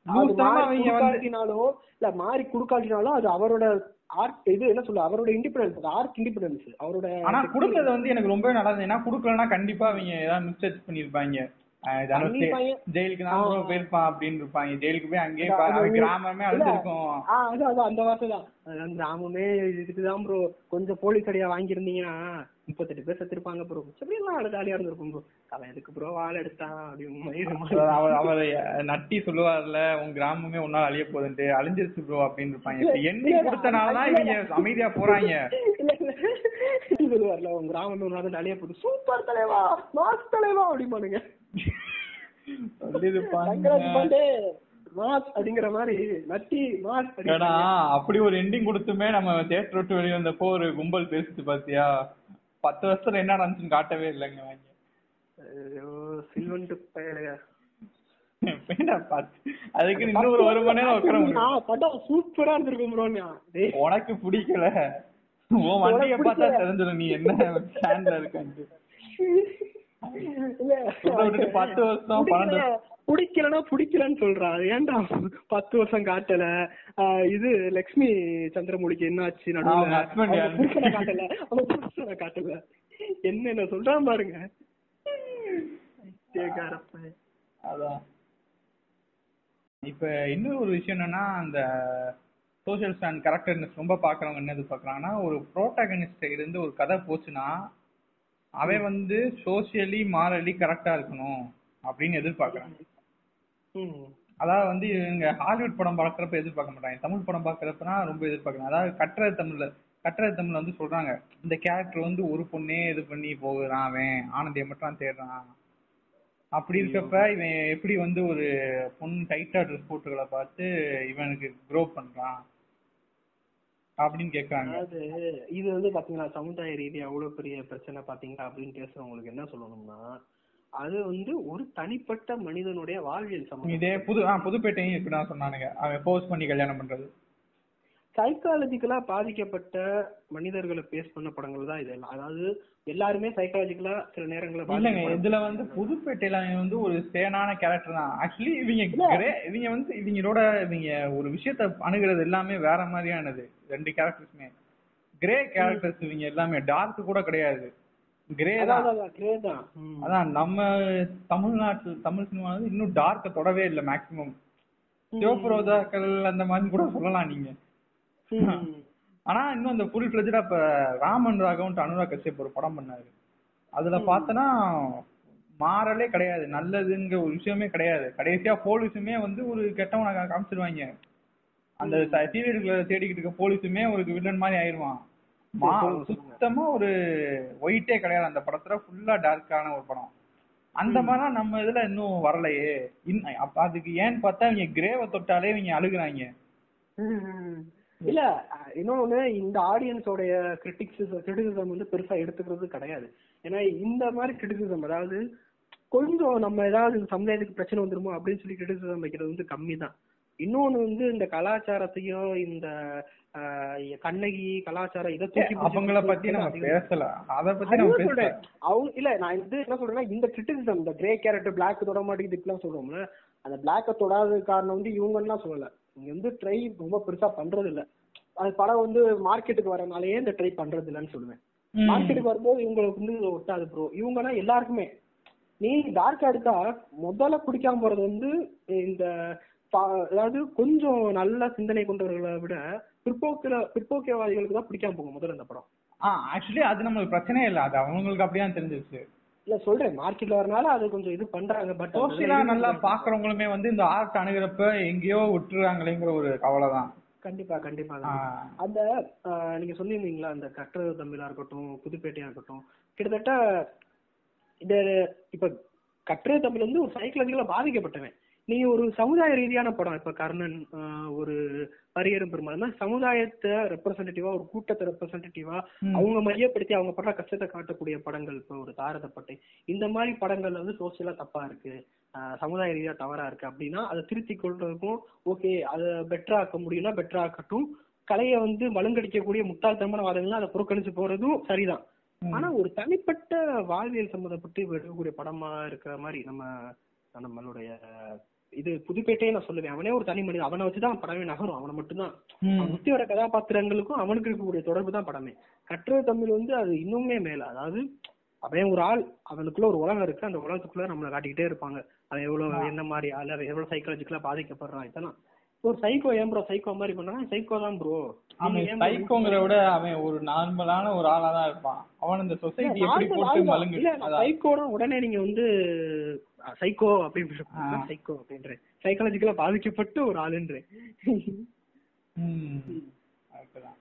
அது லூசா மாறி அவங்க வந்து குடுக்காட்டினாலும் இல்ல மாறி குடுக்காட்டினாலும் அது அவரோட ஆர்ட் இது என்ன சொல்ல அவரோட இண்டிபெண்டன்ஸ் ஆர்ட் இண்டிபெண்டன்ஸ் அவரோட ஆனா குடுக்கறது வந்து எனக்கு ரொம்பவே நல்லா இருந்தது ஏன்னா குடுக்கலன்னா கண்டிப்பா அவங்க ஏதாவது மிஸ்டேக் பண்ணிருப்பாங்க அஹ் ஜனவரி பண்ணிருப்பாங்க. ஜெயிலுக்கு தான் bro ஆ. போயிருப்பான் அப்படின்னு இருப்பாங்க ஜெயிலுக்கு போய் அங்கேயே அதான் பா- அது அவன் ஒரு- கிராமமே அழிஞ்சிருக்கும் ஆ அது அது அந்த வார்த்தை தான் அந்த கிராமமே இதுக்குதான் ப்ரோ கொஞ்சம் போலீஸ் அடியா வாங்கியிருந்தீங்கன்னா முப்பத்தெட்டு பேர் செத்துருப்பாங்க ப்ரோ எப்படி எல்லாம் அவ்வளவு ஜாலியா இருந்திருக்கும் ப்ரோ அவன் எதுக்கு ப்ரோ வாழ எடுத்தான் அப்படின்னு மயிறு மாதிரி. அதாவது அவர் அவர் நட்டி சொல்லுவார்ல உன் கிராமமே உன்னால அழிய போகுதுன்ட்டு அழிஞ்சிருச்சு ப்ரோ அப்படின்னு இருப்பாங்க இப்ப எண்ணி கொடுத்தனாலதான் இவங்க அமைதியா போறாங்க இல்ல இல்ல இது சொல்லுவார்ல உங்க கிராமம் ஒரு நாள் அழிய போகுது சூப்பர் தலைவா மாஸ் தலைவா அப்படிமானுங்க ரங்கராஜ் சொல்லிருப்பாங்க பாண்டே மாஸ் அப்படிங்கிற மாதிரி நட்டி மாஸ் ஏன்னா அப்படிங்கிற அப்படி ஒரு எண்டிங் கொடுத்துமே நம்ம தியேட்டர் விட்டு வெளியே வந்தப்போ ஒரு கும்பல் பேசுது பாத்தியா பத்து வருஷத்துல என்ன நடந்துச்சுன்னு காட்டவே இல்லைங்க அவங்க ஐயோ சில்வன்ட்டு பயலையா வேண்டா பாத்து அதுக்கு இன்னும் ஒரு மணி நேரம் உட்கார முடியும் ஆ, படம் சூப்பரா இருந்திருக்கும் ப்ரோ டேய் உனக்கு பிடிக்கல உன் வண்டியை உனக்கு பார்த்தா பிடிக்கல. தெரிஞ்சிடும் நீ என்ன ஸ்டாண்ட்ல இருக்கன்ட்டு இல்ல சொல்ல விட்டுட்டு பத்து வருஷம் பன்னெண்டு பிடிக்கல, பிடிக்கலன்னா பிடிக்கலன்னு சொல்றான் அது ஏன்டா பத்து வருஷம் காட்டல ஆஹ் இது லக்ஷ்மி சந்திரமௌலிக்கு என்ன ஆச்சு நடுவுல அவங்க husband அவங்க யாரு? புருஷனை காட்டல அவங்க புருஷனை காட்டல என்னென்ன சொல்றான் பாருங்க பைத்தியக்காரப்பன். அதான் இப்ப இன்னொரு ஒரு விஷயம் என்னன்னா அந்த சோஷியல் ஸ்டாண்ட் கரெக்டர்னஸ் ரொம்ப பாக்குறவங்க என்ன எதிர்பார்க்கறாங்கன்னா ஒரு ப்ரோட்டாகனிஸ்ட் இருந்து ஒரு கதை போச்சுன்னா அவன் வந்து சோசியலி மாரலி கரெக்டா இருக்கணும் அப்படின்னு எதிர்பார்க்கறாங்க ம். அதாவது வந்து இவங்க ஹாலிவுட் படம் பார்க்கறப்ப எதிர்பார்க்க மாட்டாங்க தமிழ் படம் பார்க்கறப்பனா ரொம்ப எதிர்பார்க்கறாங்க அதாவது கட்டுரை தமிழ்ல கட்டுரை தமிழ்ல வந்து சொல்றாங்க இந்த கேரக்டர் வந்து ஒரு பொண்ணே இது பண்ணி போகுறான் அவன் ஆனந்தியை மட்டும் தேடுறான் அப்படி இருக்கப்ப இவன் எப்படி வந்து ஒரு பொண்ணு டைட்டா ட்ரெஸ் போட்டுகளை பார்த்து இவனுக்கு க்ரோ பண்றான் அப்படின்னு கேக்குறாங்க அதாவது இது வந்து பாத்தீங்களா சமுதாய ரீதியா அவ்வளவு பெரிய பிரச்சனை பாத்தீங்களா அப்படின்னு பேசுறவங்களுக்கு என்ன சொல்லணும்னா அது வந்து ஒரு தனிப்பட்ட மனிதனுடைய வாழ்வியல் சமூகம் இதே புது ஆ புதுப்பேட்டையும் இப்படிதான் சொன்னானுங்க அவன் போஸ்ட் பண்ணி கல்யாணம் பண்றது சைக்காலஜிக்கலா பாதிக்கப்பட்ட மனிதர்களை பேஸ் பண்ண படங்கள் தான் இதெல்லாம் அதாவது எல்லாருமே சைக்காலஜிக்கலா சில நேரங்களில் இல்லங்க பாதிக்கப்பட- இதுல வந்து புதுப்பேட்டையில அவன் வந்து ஒரு சேனான கேரக்டர் தான் ஆக்சுவலி இவங்க இல்ல. grey- இவங்க வந்து இவங்களோட இவங்க ஒரு விஷயத்த அணுகிறது எல்லாமே வேற மாதிரியானது ரெண்டு கேரக்டர்ஸுமே கிரே கேரக்டர்ஸ் இவங்க எல்லாமே டார்க் கூட கிடையாது கிரே அதான் தான் அதான், அதான், grey தான் ம். அதான் நம்ம தமிழ்நாட்டுல தமிழ் சினிமா வந்து இன்னும் டார்க்க தொடவே இல்லை மேக்சிமம் சிவப்பு ரோஜாக்கள் அந்த மாதிரி கூட சொல்லலாம் நீங்க ம். ஆனா இன்னும் அந்த ஃபுல் ஃபிளஜா இப்ப ராமன் ராகவன் அனுராக் கஷ்யப் ஒரு படம் பண்ணாரு அதுல பார்த்தனா மாறலே கிடையாது நல்லதுங்கிற ஒரு விஷயமே கிடையாது கடைசியா போலீஸுமே வந்து ஒரு கெட்டவனை கா- காமிச்சிருவாங்க அந்த சீரியல்களை தேடிக்கிட்டு இருக்க போலீஸுமே ஒரு வில்லன் மாதிரி ஆயிருவான் மா சொல்லுங்க, சொல்லுங்க. சுத்தமா ஒரு ஒயிட்டே கிடையாது அந்த படத்துல ஃபுல்லா டார்க்கான ஒரு படம் அந்த மாதிரிலாம் நம்ம இதுல இன்னும் வரலையே இன்ன- அப்ப அதுக்கு ஏன்னு பார்த்தா இவங்க கிரேவை தொட்டாலே இவங்க அழுகுறாங்க ம். இல்ல அஹ், இன்னொன்னு இந்த ஆடியன்ஸோடைய கிரிட்டிக்ஸ் கிரிட்டிசிசம் வந்து பெருசா எடுத்துக்கிறது கிடையாது ஏன்னா இந்த மாதிரி கிரிட்டிசிசம் அதாவது கொஞ்சம் நம்ம ஏதாவது இந்த சமுதாயத்துக்கு பிரச்சனை வந்துருமோ அப்படின்னு சொல்லி கிரிட்டிசிசம் வைக்கிறது வந்து கம்மி தான் இன்னொன்னு வந்து இந்த கலாச்சாரத்தையும் இந்த ஆஹ், கண்ணகி கலாச்சாரம் இதை தூக்கி பிடிச்சு அவங்கள பத்தி நம்ம அதிகம். பேசல அத பத்தி நம்ம அதுதான் பேசல சொல்றேன் அவங்க இல்ல நான் இது என்ன சொல்றேன்னா இந்த கிரிட்டிசிசம் இந்த கிரே கேரக்டர் பிளாக் தொட மாட்டேங்குது இப்படிலாம் சொல்றோம்ல அந்த பிளாக்க தொடாத காரணம் வந்து இவங்கலாம் சொல்லல இங்க வந்து ட்ரை ரொம்ப பெருசா பண்றது இல்ல அது படம் வந்து மார்க்கெட்டுக்கு வரனாலயே இந்த ட்ரை பண்றது இல்லைன்னு சொல்லுவேன் ம். மார்க்கெட்டுக்கு வரும்போது இவங்களுக்கு வந்து இது ஒட்டாது ப்ரோ இவங்கன்னா எல்லாருக்குமே நீ டார்க் எடுத்தா முதல்ல பிடிக்காம போறது வந்து இந்த பா- அதாவது கொஞ்சம் நல்ல சிந்தனை கொண்டவர்களை விட பிற்போக்குல பிற்போக்கியவாதிகளுக்கு தான் பிடிக்காம போகும் முதல்ல இந்த படம் ஆ ஆக்சுவலி அது நம்மளுக்கு பிரச்சனையே இல்ல அது அவங்களுக்கு அப்படியே தெரிஞ்சிருச்சு இல்ல சொல்றேன் மார்க்கெட்ல வரனால அது கொஞ்சம் இது பண்றாங்க பட் சோசியலா நல்லா பாக்குறவங்களுமே வந்து இந்த ஆர்ட் அணுகிறப்ப எங்கேயோ விட்டுறாங்களேங்கிற ஒரு கவலை தான் கண்டிப்பா கண்டிப்பா ஆ. அந்த ஆஹ், நீங்க சொல்லியிருந்தீங்களா அந்த கட்டுரை தமிழா இருக்கட்டும் புதுப்பேட்டையா இருக்கட்டும் கிட்டத்தட்ட இந்த இப்ப கட்டுரை தமிழ் வந்து ஒரு சைக்கலாஜிக்கலா பாதிக்கப்பட்டவன் நீ ஒரு சமுதாய ரீதியான படம் இப்ப கர்ணன் ஆஹ், ஒரு பரியரும் பெருமாள் இந்த மாதிரி சமுதாயத்தை ரெப்ரசன்டேட்டிவா ஒரு கூட்டத்தை ரெப்ரசன்டேட்டிவா ம். அவங்க மையப்படுத்தி அவங்க படுற கஷ்டத்தை காட்டக்கூடிய படங்கள் இப்போ ஒரு தாரதப்பட்டை இந்த மாதிரி படங்கள்ல வந்து சோசியலா தப்பா இருக்கு ஆஹ் சமுதாய ரீதியா தவறா இருக்கு அப்படின்னா அதை திருத்தி கொள்றதுக்கும் ஓகே அதை பெட்டரா ஆக்க முடியும்னா பெட்டரா ஆக்கட்டும் கலையை வந்து மழுங்கடிக்கக்கூடிய முட்டாள்தனமான வாதங்கள் அதை புறக்கணிச்சு போறதும் சரிதான் ம். ஆனா ஒரு தனிப்பட்ட வாழ்வியல் சம்மந்தப்பட்டு எடுக்கக்கூடிய படமா இருக்கிற மாதிரி நம்ம நம்மளுடைய இது புதுப்பேட்டையே நான் சொல்லுவேன் அவனே ஒரு தனி மனிதன் அவனை வச்சுதான் படமே நகரும் அவனை மட்டும்தான் ம். அவன் சுத்தி வர கதாபாத்திரங்களுக்கும் அவனுக்கு இருக்கக்கூடிய தொடர்பு தான் படமே கட்டுரை தமிழ் வந்து அது இன்னுமே மேல அதாவது அவன் ஒரு ஆள் அவனுக்குள்ள ஒரு உலகம் இருக்கு அந்த உலகத்துக்குள்ள நம்மளை காட்டிக்கிட்டே இருப்பாங்க அவன் எவ்வளவு என்ன மாதிரி ஆள் அவன் எவ்வளவு சைக்காலஜிக்கலா பாதிக்கப்படுறான் இதெல்லாம் ஒரு சைக்கோ ஏன் ப்ரோ சைக்கோ மாதிரி பண்றான் சைக்கோ தான் ப்ரோ அவன் சைக்கோங்கிற விட அவன் ஒரு நார்மலான ஒரு ஆளா தான் இருப்பான் அவன் இந்த சொசைட்டி எப்படி போட்டு மலுங்கு அதான். சைக்கோனா உடனே நீங்க வந்து சைக்கோ அப்படின்னு ஆ. சைக்கோ அப்படின்றேன் சைக்காலஜிக்கலா பாதிக்கப்பட்டு ஒரு ஆளுன்றேன் ம். கரெக்ட்டுதான்.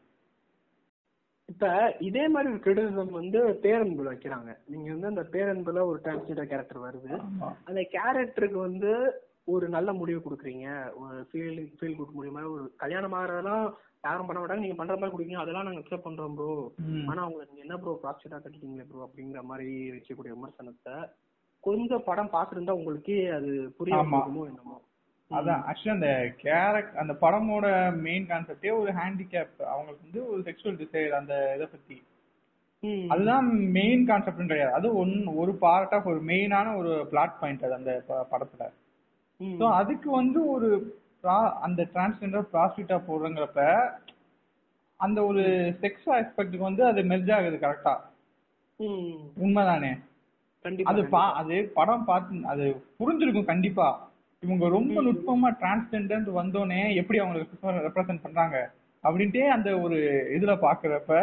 இப்ப இதே மாதிரி ஒரு கிரிட்டிசிசம் வந்து பேரன்புல வைக்கிறாங்க நீங்க வந்து அந்த பேரன்புல ஒரு டிரான்ஸ்ஜெண்டர் கேரக்டர் வருது ஆமா. அந்த கேரக்டருக்கு வந்து ஒரு நல்ல முடிவு கொடுக்குறீங்க ஒரு ஃபீல் ஃபீல் குட் முடியுமா ஒரு கல்யாணம் ஆகிறதெல்லாம் யாரும் பண்ண மாட்டாங்க நீங்க பண்ற மாதிரி கொடுக்கீங்க அதெல்லாம் நாங்க அக்செப்ட் பண்றோம் ப்ரோ ம். ஆனா அவங்க நீங்க என்ன ப்ரோ ப்ராஸ்டியூட்டா கட்டிட்டீங்களே ப்ரோ அப்படிங்கிற மாதிரி வைக்கக்கூடிய விமர்சனத்தை கொஞ்சம் படம் பார்த்துருந்தா உங்களுக்கே அது புரிய ஆமா. இருக்குமோ என்னமோ அதான் ஆக்சுவலி அந்த கேரக்ட் அந்த படமோட மெயின் கான்செப்டே ஒரு ஹேண்டிகேப் அவங்களுக்கு வந்து ஒரு செக்ஷுவல் டிசைர் அந்த இதை பத்தி ம். அதுதான் மெயின் கான்செப்ட்னு கிடையாது அது ஒன் ஒரு பார்ட் ஆஃப் ஒரு மெயினான ஒரு பிளாட் பாயிண்ட் அது அந்த ப- படத்துல ம். ஸோ அதுக்கு வந்து ஒரு pra- அந்த டிரான்ஸ்ஜெண்டர் ப்ராஸ்டியூட்டா போடுறங்கிறப்ப அந்த ஒரு செக்ஸ் ஆஸ்பெக்ட்டுக்கு வந்து அது மெர்ஜ் ஆகுது கரெக்டா ம். உண்மைதானே கண்டிப்பா அது பா அது படம் பார்த்து அது புரிஞ்சிருக்கும் கண்டிப்பா இவங்க ரொம்ப நுட்பமா டிரான்ஸ்ஜெண்டர் வந்தோடனே எப்படி அவங்களுக்கு ரெப்ரசென்ட் பண்றாங்க அப்படின்ட்டே அந்த ஒரு இதுல பாக்குறப்ப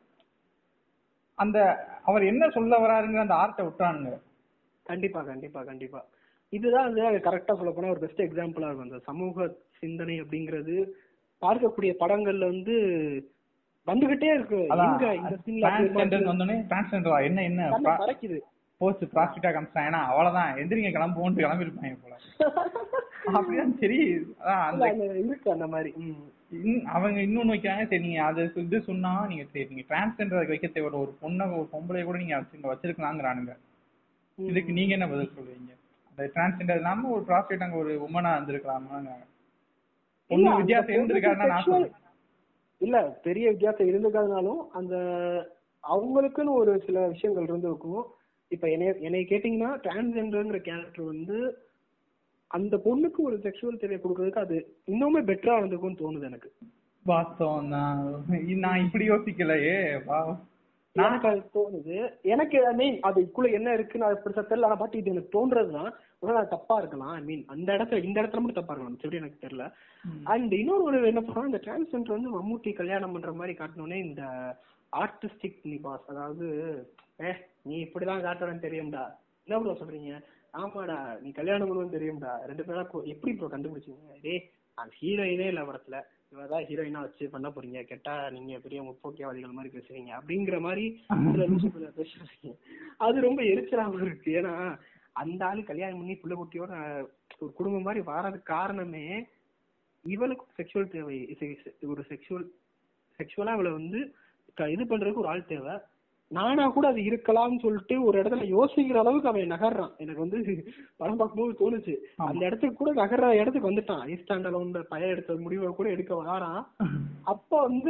அந்த அவர் என்ன சொல்ல வராருங்கிற அந்த ஆர்ட்டை விட்டானுங்க கண்டிப்பா கண்டிப்பா கண்டிப்பா இதுதான் வந்து கரெக்டா சொல்ல போனா ஒரு பெஸ்ட் எக்ஸாம்பிளா இருக்கும் அந்த சமூக சிந்தனை அப்படிங்கிறது பார்க்கக்கூடிய படங்கள்ல வந்து வந்துகிட்டே இருக்கு அதான் எங்க இந்த சீன்ல டிரான்ஸ்ஜெண்டர் வந்தோடனே டிரான்ஸ்ஜெண்டர் என்ன என்ன பறக்குது போஸ்ட் பிராஸ்டிட்டா காமிச்சிட்டாங்கன்னா அவ்வளவுதான் எந்திரிங்க கிளம்புவோன்ட்டு கிளம்பிருப்பாங்க போல அப்படிதான் சரி அதான் அந்த இல்ல, அந்த இருக்கு அந்த மாதிரி ம். இன்- அவங்க இன்னொன்னு வைக்கிறாங்க சரி நீங்க அது இது சொன்னா நீங்க சரி நீங்க டிரான்ஸ்ஜெண்டர் வைக்க தேவையில்ல ஒரு பொண்ணை ஒரு பொம்பளை கூட நீங்க வச்சு வச்சிருக்கலாங்கிறானுங்க ம். இதுக்கு நீங்க என்ன பதில் சொல்லுவீங்க அந்த டிரான்ஸ்ஜெண்டர் இல்லாம ஒரு ப்ராஸ்டியூட் அங்க ஒரு உமனா இருந்திருக்கலாமா இல்ல, ஒண்ணு அந்த வித்தியாசம் பொண்ணுக்கு இருந்திருக்காருன்னா நான் sexual- சொல்றேன் இல்ல பெரிய வித்தியாசம் இருந்திருக்காதுனாலும் அந்த அவங்களுக்குன்னு ஒரு சில விஷயங்கள் இருந்திருக்கும் இப்ப என்னைய என்னைய கேட்டீங்கன்னா டிரான்ஸ்ஜெண்டர்ங்கிற கேரக்டர் வந்து அந்த பொண்ணுக்கு ஒரு செக்ஷுவல் தேவை கொடுக்கறதுக்கு அது இன்னுமே பெட்டரா இருந்திருக்கும்னு தோணுது எனக்கு வாஸ்தவம் தான் நான் இப்படி யோசிக்கலையே வா எனக்கு அது தோணுது எனக்கு ஐ மீன் அதுக்குள்ள என்ன இருக்குன்னு அது பெருசா தெரியல ஆனா பட் இது எனக்கு தோன்றதுதான் ஒருவேளை அது தப்பா இருக்கலாம் ஐ மீன் அந்த இடத்துல இந்த இடத்துல மட்டும் தப்பா இருக்கலாம் எப்படி எனக்கு தெரியல அண்ட் இன்னொரு ஒரு என்ன சொல்றோம் இந்த டிரான்ஸ்ஜெண்டர் வந்து மம்மூட்டி கல்யாணம் பண்ற மாதிரி காட்டினோடனே இந்த ஆர்டிஸ்டிக் நிபாஸ் அதாவது ஏ நீ இப்படிதான் காட்டுறன்னு தெரியும்டா என்ன ப்ரோ சொல்றீங்க ஆமாடா நீ கல்யாணம் பண்ணுவேன்னு தெரியும்டா ரெண்டு பேரா கு- எப்படி ப்ரோ கண்டுபிடிச்சீங்க டேய் அந்த ஹீரோயினே இல்ல படத்துல இவதான் ஹீரோயினா வச்சு பண்ண போறீங்க கேட்டா நீங்க பெரிய முற்போக்கியவாதிகள் மாதிரி பேசுறீங்க அப்படிங்கிற மாதிரி சில லூசு பையல பேசுறீங்க அது ரொம்ப எரிச்சலாவும் இருக்கு ஏன்னா அந்த ஆளு கல்யாணம் பண்ணி புள்ள குட்டியோட ஒரு குடும்பம் மாதிரி வாரதுக்கு காரணமே இவளுக்கும் செக்ஷுவல் தேவை செ- செ- ஒரு செக்ஷுவல் செக்ஷுவலா இவளை வந்து க- இது பண்றதுக்கு ஒரு ஆள் தேவை நானா கூட அது இருக்கலாம்னு சொல்லிட்டு ஒரு இடத்துல யோசிக்கிற அளவுக்கு அவன் நகர்றான் எனக்கு வந்து படம் பார்க்கும்போது தோணுச்சு அந்த இடத்துக்கு கூட நகர்ற இடத்துக்கு வந்துட்டான் ஈஸ்டாண்ட் அலோன் பையன் எடுத்த முடிவை கூட எடுக்க வரான் அப்ப வந்து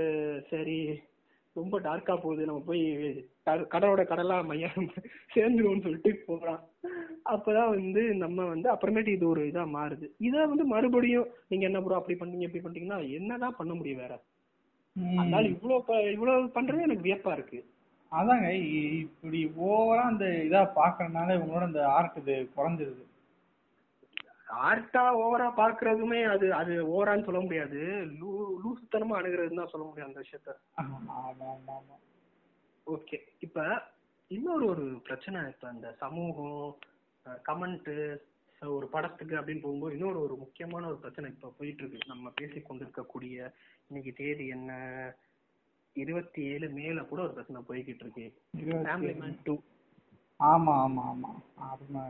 சரி ரொம்ப டார்க்கா போகுது நம்ம போய் கட- கடலோட கடலா மையா சேர்ந்துருவோம்னு சொல்லிட்டு போறான் அப்பதான் வந்து நம்ம வந்து அப்புறமேட்டு இது ஒரு இதா மாறுது இத வந்து மறுபடியும் நீங்க என்ன ப்ரோ அப்படி பண்ணீங்க இப்படி பண்ணிட்டீங்கன்னா என்னதான் பண்ண முடியும் வேற ம். அதனால இவ்வளவு ப- இவ்வளவு பண்றது எனக்கு வியப்பா இருக்கு அதாங்க இ- இப்படி ஓவரா அந்த இதா பாக்குறதுனால இவங்களோட அந்த ஆர்ட் இது குறைஞ்சிருது ஆர்ட்டா ஓவரா பாக்குறதுமே அது அது ஓவரான்னு சொல்ல முடியாது லூ லூசுத்தனமா அணுகிறதுன்னு தான் சொல்ல முடியும் அந்த விஷயத்த ஆமா ஆமா ஆமா ஆமா ஓகே இப்ப இன்னொரு ஒரு பிரச்சனை இப்ப இந்த சமூகம் கமெண்ட் ஒரு படத்துக்கு அப்படின்னு போகும்போது இன்னொரு ஒரு முக்கியமான ஒரு பிரச்சனை இப்ப போயிட்டு இருக்கு நம்ம பேசி கொண்டிருக்கக்கூடிய இன்னைக்கு தேதி என்ன இருபத்தி ஏழு மேல கூட ஒரு பிரச்சனை போய்கிட்டு இருக்கு இருபத்தி ஃபேமிலி ஏழு. மேன் டூ ஆமா ஆமா ஆமா ஆமா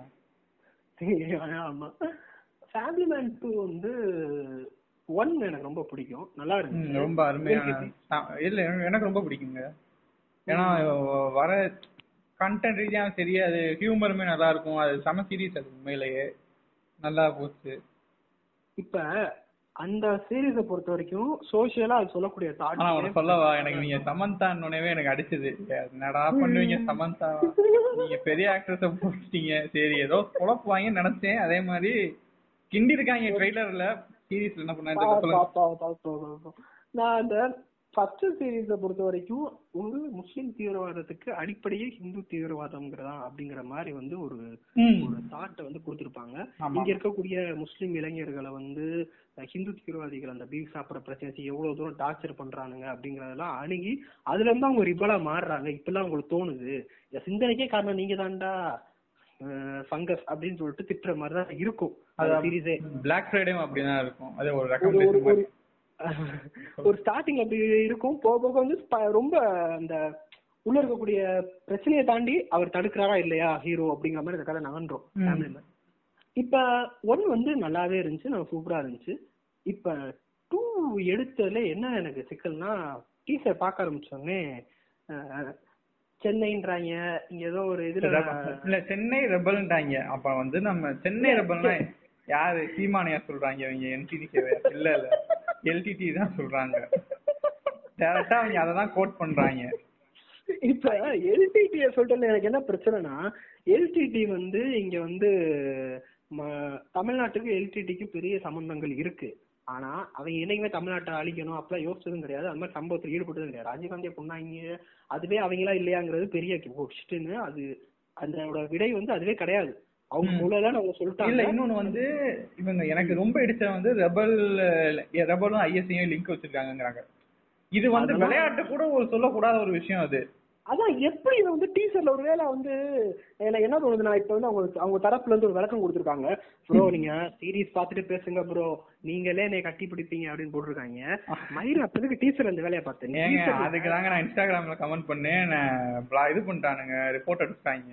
ஆமா ஃபேமிலி மேன் டூ வந்து ஒன் எனக்கு ரொம்ப பிடிக்கும் நல்லா ம், இருந்துச்சு ரொம்ப அருமையான ஆ, இல்ல எனக்கு- எனக்கு ரொம்ப பிடிக்குங்க ஏன்னா வர கண்டென்ட் ரீதியா சரி அது ஹியூமருமே நல்லா இருக்கும் அது செம சீரியஸ் அது உண்மையிலேயே நல்லா போச்சு இப்ப அந்த சீரீஸ பொறுத்த வரைக்கும் சோசியலா அது சொல்லக்கூடிய ஆனா உனக்கு தாட் சொல்லவா எனக்கு நீங்க சமந்தான்னே எனக்கு அடிச்சது என்னடா பண்ணுவீங்க சமந்தா நீங்க பெரிய ஆக்ட்ரஸ போட்டுட்டீங்க சரி ஏதோ குழப்புவாங்கன்னு நினைச்சேன் அதே மாதிரி கிண்டி இருக்காங்க ட்ரெய்லர்ல சீரிஸ்ல என்ன பண்ணாங்க பா- சொல்லுங்க பா- பா- பா- பா- பா- பா. நான் அந்த ஃபர்ஸ்ட் சீரீஸ பொறுத்த வரைக்கும் ஒரு முஸ்லிம் தீவிரவாதத்துக்கு அடிப்படையே ஹிந்து தீவிரவாதம்ங்கிறதா அப்படிங்கிற மாதிரி வந்து ஒரு ம். ஒரு தாட்டை வந்து கொடுத்திருப்பாங்க ஆமா. இங்க இருக்கக்கூடிய முஸ்லிம் இளைஞர்களை வந்து அஹ், ஹிந்து தீவிரவாதிகள் அந்த பீஃப் சாப்பிட்ற பிரச்சனை எவ்வளவு தூரம் டார்ச்சர் பண்றானுங்க அப்படிங்கறதெல்லாம் அணுகி அதுல இருந்து அவங்க ரிபலா மாறுறாங்க இப்பெல்லாம் அவங்களுக்கு தோணுது இந்த சிந்தனைக்கே காரணம் நீங்க தான்டா ஃபங்கஸ் அப்படின்னு சொல்லிட்டு திட்டுற மாதிரி தான் இருக்கும் அந்த அது சீரீஸே பிளாக் ஃப்ரைடே அப்படிதான் இருக்கும் அது ஒரு ஒரு ஒரு ரெக்கமெண்டேஷன் ஒரு ஒரு ஸ்டார்டிங் அப்படி இருக்கும் போக போக வந்து ப- ரொம்ப அந்த உள்ள இருக்கக்கூடிய பிரச்சனையை தாண்டி அவர் தடுக்கிறாரா இல்லையா ஹீரோ அப்படிங்கிற மாதிரி இந்த கதை நகன்றோம் ம். ஃபேமிலியில இப்ப ஒன் வந்து நல்லாவே இருந்துச்சு நான் சூப்பரா இருந்துச்சு இப்ப டூ எடுத்ததுல என்ன எனக்கு சிக்கல்னா டீசர் பார்க்க ஆரம்பிச்சோடனே அஹ், சென்னைன்றாங்க இங்க ஏதோ ஒரு இதுல இல்ல சென்னை ரெபல்ன்றாங்க அப்ப வந்து நம்ம சென்னை ரெபல்னா யாரு சீமானியா சொல்றாங்க இவங்க என்டிடி இல்ல இல்ல எல்டிடி தான் சொல்றாங்க டேரக்டா அவங்க அதை தான் கோட் பண்றாங்க இப்ப எல்டிடி சொல்லிட்டு எனக்கு என்ன பிரச்சனைனா எல்டிடி வந்து இங்க வந்து ம- தமிழ்நாட்டுக்கு எல்டிடிக்கு பெரிய சம்பந்தங்கள் இருக்கு ஆனா அவங்க என்னைக்குமே தமிழ்நாட்டை அழிக்கணும் அப்பெல்லாம் யோசிச்சதும் கிடையாது அந்த மாதிரி சம்பவத்தில் ஈடுபட்டதும் கிடையாது ராஜீவ்காந்தியை கொண்டாங்க அதுவே அவங்களா இல்லையாங்கிறது பெரிய கொஸ்டின் அது அதோட விடை வந்து அதுவே கிடையாது அவங்க ம். மூலம் அவங்க இல்ல சொல்லிட்டாங்க இன்னொன்னு வந்து இவங்க எனக்கு ரொம்ப இடிச்ச வந்து ரெபல் ரெபலும் ஐஎஸ்ஐயும் லிங்க் வச்சிருக்காங்கங்கறாங்க இது வந்து அதெல்லாம் விளையாட்டு கூட ஒரு சொல்லக்கூடாத ஒரு விஷயம் அது அதான் எப்படி இதை வந்து டீசர்ல ஒருவேளை வந்து எனக்கு என்ன தோணுதுன்னா இப்ப வந்து அவங்க அவங்க தரப்புல இருந்து ஒரு விளக்கம் கொடுத்துருக்காங்க ப்ரோ நீங்க சீரிஸ் பார்த்துட்டு பேசுங்க ப்ரோ நீங்களே என்னை கட்டி பிடிப்பீங்க அப்படின்னு போட்டிருக்காங்க மயிர் அப்பதுக்கு டீசர் அந்த வேலையை பார்த்தேன் நீ ஏங்க teaser- அதுக்கு தாங்க நான் இன்ஸ்டாகிராம்ல கமெண்ட் பண்ணேன் நான் bla- இது பண்ணிட்டானுங்க ரிப்போர்ட் அடிச்சிட்டாங்க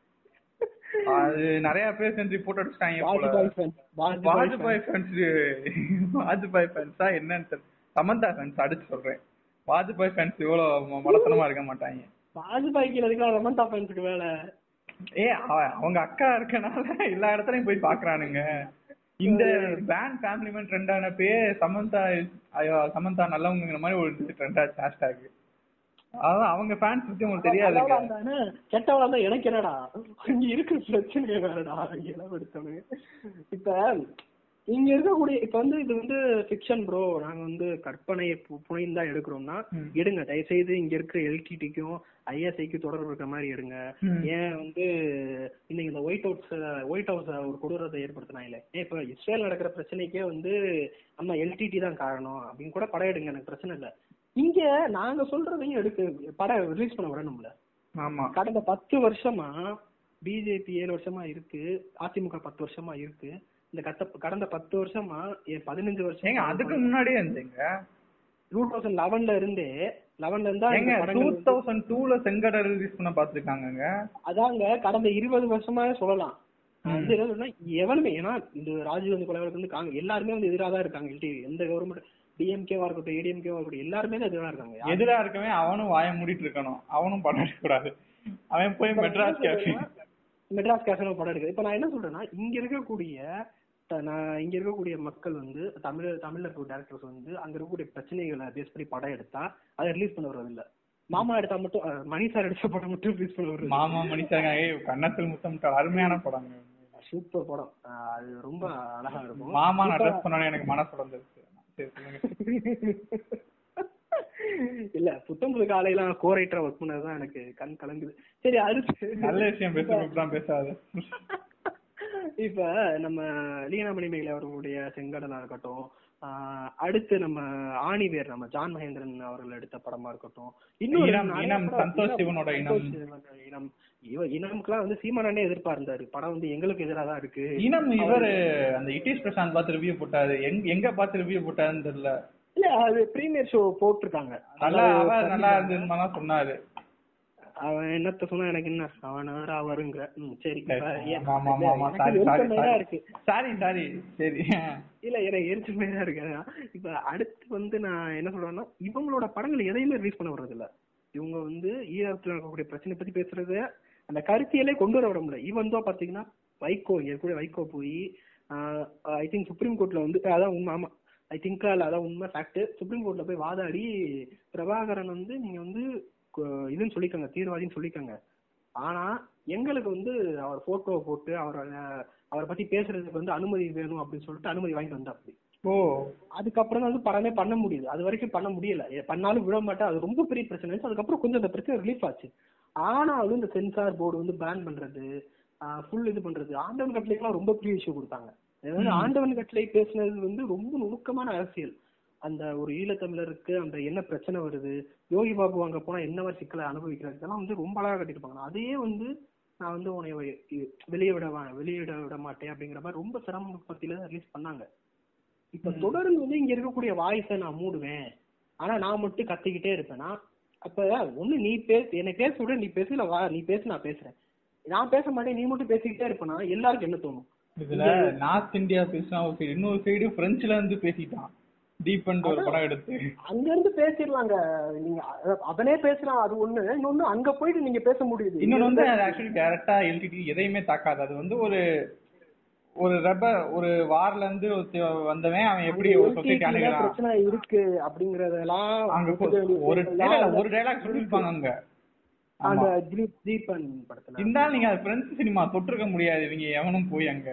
அது நிறைய பேர் சேர்ந்து ரிப்போர்ட் அடிச்சிட்டாங்க போல Vajpayee fans, Vajpayee fans. Vajpayee fans Vajpayee ஃபேன்ஸா என்னன்னு தெரியல சமந்தா ஃபேன்ஸ் அடிச்சு சொல்றேன் வாஜ்பாய் ஃபேன்ஸ் இவ்வளவு ம- மடத்தனமா இருக்க மாட்டாங்க வாஜ்பாய்க்கு அதுக்கெல்லாம் ரமந்தா ஃபேன்ஸுக்கு வேலை ஏ அவ- அவங்க அக்கா இருக்கனால எல்லா இடத்துலயும் போய் பாக்குறானுங்க இந்த பேன் ஃபேமிலி மேன் ட்ரெண்ட் ஆனப்பயே சமந்தா ஐயோ சமந்தா நல்லவங்கிற மாதிரி ஒரு ட்ரெண்ட் ஆச்சு ஹேஷ்டாக் அதான் அவங்க ஃபேன்ஸ் பத்தி உங்களுக்கு தெரியாதுங்க நல்லவளா இருந்தானே, கெட்டவளா இருந்தா எனக்கு என்னடா இங்க இருக்கிற பிரச்சனை வேறடா இளவு எடுத்தவனுங்க இப்ப இங்க இருக்கக்கூடிய இப்ப வந்து இது வந்து ஃபிக்ஷன் ப்ரோ நாங்க வந்து கற்பனையை பு- புனைந்து தான் எடுக்கிறோம்னா ம். எடுங்க தயவு செய்து இங்க இருக்கிற எல்டிடிக்கும் ஐஎஸ்ஐக்கு தொடர்பு இருக்கிற மாதிரி எடுங்க ம். ஏன் வந்து இன்னைக்கு இந்த ஒயிட் ஹவுஸ் ஒயிட் ஹவுஸ் ஒரு கொடூரத்தை ஏற்படுத்தினாங்களே ஏன் இப்ப இஸ்ரேல் நடக்கிற பிரச்சனைக்கே வந்து நம்ம எல்டிடி தான் காரணம் அப்படின்னு கூட படம் எடுங்க எனக்கு பிரச்சனை இல்ல இங்க நாங்க சொல்றதையும் எடுக்க படம் ரிலீஸ் பண்ண வரணும்ல ஆமா கடந்த பத்து வருஷமா பிஜேபி ஏழு வருஷமா இருக்கு அதிமுக பத்து வருஷமா இருக்கு இந்த கத்த கடந்த பத்து வருஷமா ஏன் பதினஞ்சு ஏங்க வருஷம் அதுக்கு முன்னாடியே இருந்தீங்க டூ தௌசண்ட் லெவன்ல இருந்தே லெவன்ல இருந்தா ஏங்க இந்த டூ படங்கள் வந்து- தௌசண்ட் டூல செங்கடை ரிலீஸ் பண்ண பாத்துருக்காங்க அதாங்க கடந்த இருபது வருஷமாவே சொல்லலாம் நான் ம். வந்து என்ன சொல்றேன்னா எவனுமே ஏன்னா இந்த ராஜீவ்காந்தி கொலைவழக்கு வந்து காங்க எல்லாருமே வந்து எதிராக தான் இருக்காங்க LTV. எந்த கவர்மெண்ட் டிஎம்கேவா இருக்கட்டும் ஏடிஎம்கேவா இருக்கட்டும் எல்லாருமே தான் எதிராக இருக்காங்க யாரு- எதிரா இருக்கவே அவனும் வாய மூடிட்டு இருக்கணும் அவனும் படம் எடுக்க கூடாது அவன் போய் இப்ப நான் மெட்ராஸ் என்ன கேஃபே சொல்றேன்னா, மெட்ராஸ் கேஃபே படம் எடுக்குது இப்ப நான் என்ன சொல்றேன்னா இங்க இருக்கக்கூடிய த- நான் இங்க இருக்கக்கூடிய மக்கள் வந்து தமிழ் தமிழ்ல இருக்க டேரக்டர்ஸ் வந்து அங்க இருக்கக்கூடிய பிரச்சனைகளை பேஸ் பண்ணி படம் எடுத்தா அதை ரிலீஸ் பண்ண வர்றது இல்ல மாமா எடுத்தா மட்டும் அஹ், மணி சார் எடுத்த படம் மட்டும் ரிலீஸ் பண்ண வருது மாமா மணிச்சாங்க ஏய் கன்னத்தில் முத்தம் அருமையான படங்க சூப்பர் படம் அஹ், அது ரொம்ப அழகா இருக்கும் மாமா நான் இப்ப- அட்ரஸ் பண்ணோன்னே எனக்கு மனசு உடஞ்சிருச்சு சரி சொல்லுங்க இல்ல புத்தம் புது காலையெல்லாம் கோரைட்டரா ஒர்க் பண்ணதுதான் எனக்கு கண் கலங்குது சரி அடுத்து நல்ல விஷயம் பேசுறதுக்கு தான் பேசாது இப்ப நம்ம லீனா மணிமேகலை அவர்களுடைய செங்கடலா இருக்கட்டும் ஆஹ் அடுத்து நம்ம ஆணிவேர் நம்ம ஜான் மகேந்திரன் அவர்கள் எடுத்த படமா இருக்கட்டும் இன்னொரு இனம், நிறைய இனம், படம், சந்தோஷ் இனம், சிவனோட இனம். சந்தோஷ் சிவனோட இனம் இவ இனம்க்குலாம் வந்து சீமானே எதிர்பார்ந்தாரு படம் வந்து எங்களுக்கு எதிராக தான் இருக்கு இனம் இவரு அந்த இட்டிஷ் பிரசாந்த் பார்த்து ரிவ்யூ போட்டாரு எங்க எங்க பார்த்து ரிவ்யூ போட்டாருன்னு தெரியல இல்ல அது பிரீமியர் ஷோ போட்டிருக்காங்க நல்லா அவர் நல்லா இருந்ததுன்னு தான் சொன்னாரு அவன் என்னத்த சொன்னா எனக்கு என்ன அவன் வேற அவருங்க ம், சரி இப்ப ஏன் ஆமா ஆமா ஆமா எனக்கு சாரி வெறுத்த சாரி மாதிரிதான் இருக்கு சாரி சாரி சரி இல்ல எனக்கு எரிச்சல் தான் இருக்கு அதான். இப்ப அடுத்து வந்து நான் என்ன சொல்றேன்னா இவங்களோட படங்கள் எதையுமே ரிலீஸ் பண்ண வர்றது இல்ல இவங்க வந்து ஈழத்துல இருக்கக்கூடிய பிரச்சனை பத்தி பேசுறது அந்த கருத்தியலே கொண்டு வர விட முடியல ஈவன் தான் பாத்தீங்கன்னா வைகோ இங்க கூட வைகோ போய் ஐ திங்க் சுப்ரீம் கோர்ட்ல வந்து அதான் உண்மை ஆமா ஐ திங்க் அதான் உண்மை ஃபேக்ட் சுப்ரீம் கோர்ட்ல போய் வாதாடி பிரபாகரன் வந்து நீங்க வந்து கு- இதுன்னு சொல்லிக்கோங்க தீவிரவாதின்னு சொல்லிக்கோங்க ஆனா எங்களுக்கு வந்து அவர் போட்டோவை போட்டு அவரை அவரை பத்தி பேசுறதுக்கு வந்து அனுமதி வேணும் அப்படின்னு சொல்லிட்டு அனுமதி வாங்கிட்டு வந்தா அப்படி ஓ அதுக்கப்புறம் தான் வந்து படமே பண்ண முடியுது அது வரைக்கும் பண்ண முடியல ஏ, பண்ணாலும் விட மாட்டேன் அது ரொம்ப பெரிய பிரச்சனை ஆச்சு அதுக்கப்புறம் கொஞ்சம் அந்த பிரச்சனை ரிலீஃப் ஆச்சு ஆனாலும் இந்த சென்சார் போர்டு வந்து பேன் பண்றது ஃபுல் இது பண்றது ஆண்டவன் கட்டளைக்கெல்லாம் ரொம்ப பெரிய இஷ்யூ கொடுத்தாங்க அதாவது ஆண்டவன் கட்டளை பேசுனது வந்து ரொம்ப நுணுக்கமான அரசியல் அந்த ஒரு ஈழத்தமிழருக்கு அந்த என்ன பிரச்சனை வருது யோகி பாபு அங்க போனா என்ன மாதிரி சிக்கலை அனுபவிக்கிறது இதெல்லாம் வந்து ரொம்ப அழகா கட்டிருப்பாங்க அதையே வந்து நான் வந்து உன்னை வெ- வெளியே விட வா- வெளியிட விட மாட்டேன் அப்படிங்கிற மாதிரி ரொம்ப சிரமம் பத்தியில ரிலீஸ் பண்ணாங்க இப்ப தொடர்ந்து வந்து இங்க இருக்கக்கூடிய வாய்ஸை நான் மூடுவேன் ஆனா நான் மட்டும் கத்திக்கிட்டே இருப்பேனா அப்ப ஒண்ணு நீ பேசு என்னை பேச விட நீ பேசு இல்ல வா நீ பேசு நான் பேசுறேன் நான் பேச மாட்டேன் நீ மட்டும் பேசிக்கிட்டே இருப்பேனா எல்லாருக்கும் என்ன தோணும் இதுல நார்த் இந்தியா பேசினா ஒரு சைடு இன்னொரு சைடு பிரெஞ்சுல இருந்து பேசிட்டான் டீப் ஒரு படம் எடுத்து அங்க இருந்து பேசிடலாங்க நீங்க அ- அவனே பேசலாம் அது ஒண்ணு இன்னொன்னு அங்க போயிட்டு நீங்க பேச முடியுது இன்னொன்னு வந்து ஆக்சுவலி டைரக்டா எல்டிடி எதையுமே தாக்காது அது வந்து ஒரு ஒரு ரப்ப ஒரு வார்ல இருந்து ஒருத்தன் வந்தவன் அவன் எப்படி ஒரு சொசைட்டி LTT ல அணுகிறான் பிரச்சனை இருக்கு அப்படிங்கறதெல்லாம் அங்க ஒத்துக்க வேண்டிய ஒரு விஷயம் இல்ல, இல்ல, தான். ஒரு டைலாக் சொல்லிருப்பாங்க அங்க அந்த ஆமா. திலீப் தீபன் படத்துல இருந்தாலும் நீங்க அது பிரெஞ்சு சினிமா தொட்டிருக்க முடியாது இவங்க எவனும் போய் அங்க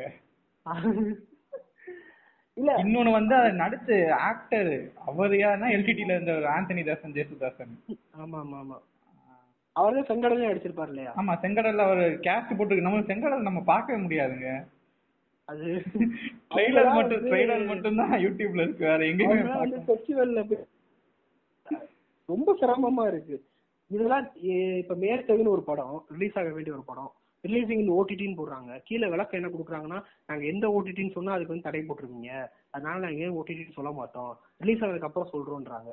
இல்ல இன்னொன்னு வந்து அதை நடிச்ச ஆக்டர் அவர் யாருன்னா எல்டிடில இருந்த ஒரு ஆந்தனி தாசன் ஜேசுதாசன் ஆமா ஆமா ஆமா அவர் தான் செங்கடலையும் அடிச்சிருப்பாரு இல்லையா ஆமா செங்கடல்ல அவர் கேஸ்ட் போட்டுருக்கு நம்ம செங்கடல் நம்ம பார்க்கவே முடியாதுங்க அது ட்ரெய்லர் அவங்கதான் மட்டும் வந்து- ட்ரெய்லர் மட்டும் தான் யூடியூப்ல இருக்கு வேற எங்கேயுமே அவங்கலாம் வந்து பார்க்க ஃபெஸ்டிவல்ல ரொம்ப சிரமமா இருக்கு இதெல்லாம் எ- இப்ப மேற்கவின்னு ஒரு படம் ரிலீஸ் ஆக வேண்டிய ஒரு படம் ரிலீசிங் இந்த ஓடிடின்னு போடுறாங்க கீழே விளக்கம் என்ன கொடுக்குறாங்கன்னா நாங்க எந்த ஓடிடின்னு சொன்னா அதுக்கு வந்து தடை போட்டிருக்கீங்க அதனால நாங்க ஏன் ஓடிடின்னு சொல்ல மாட்டோம் ரிலீஸ் ஆனதுக்கு அப்புறம் சொல்றோம்ன்றாங்க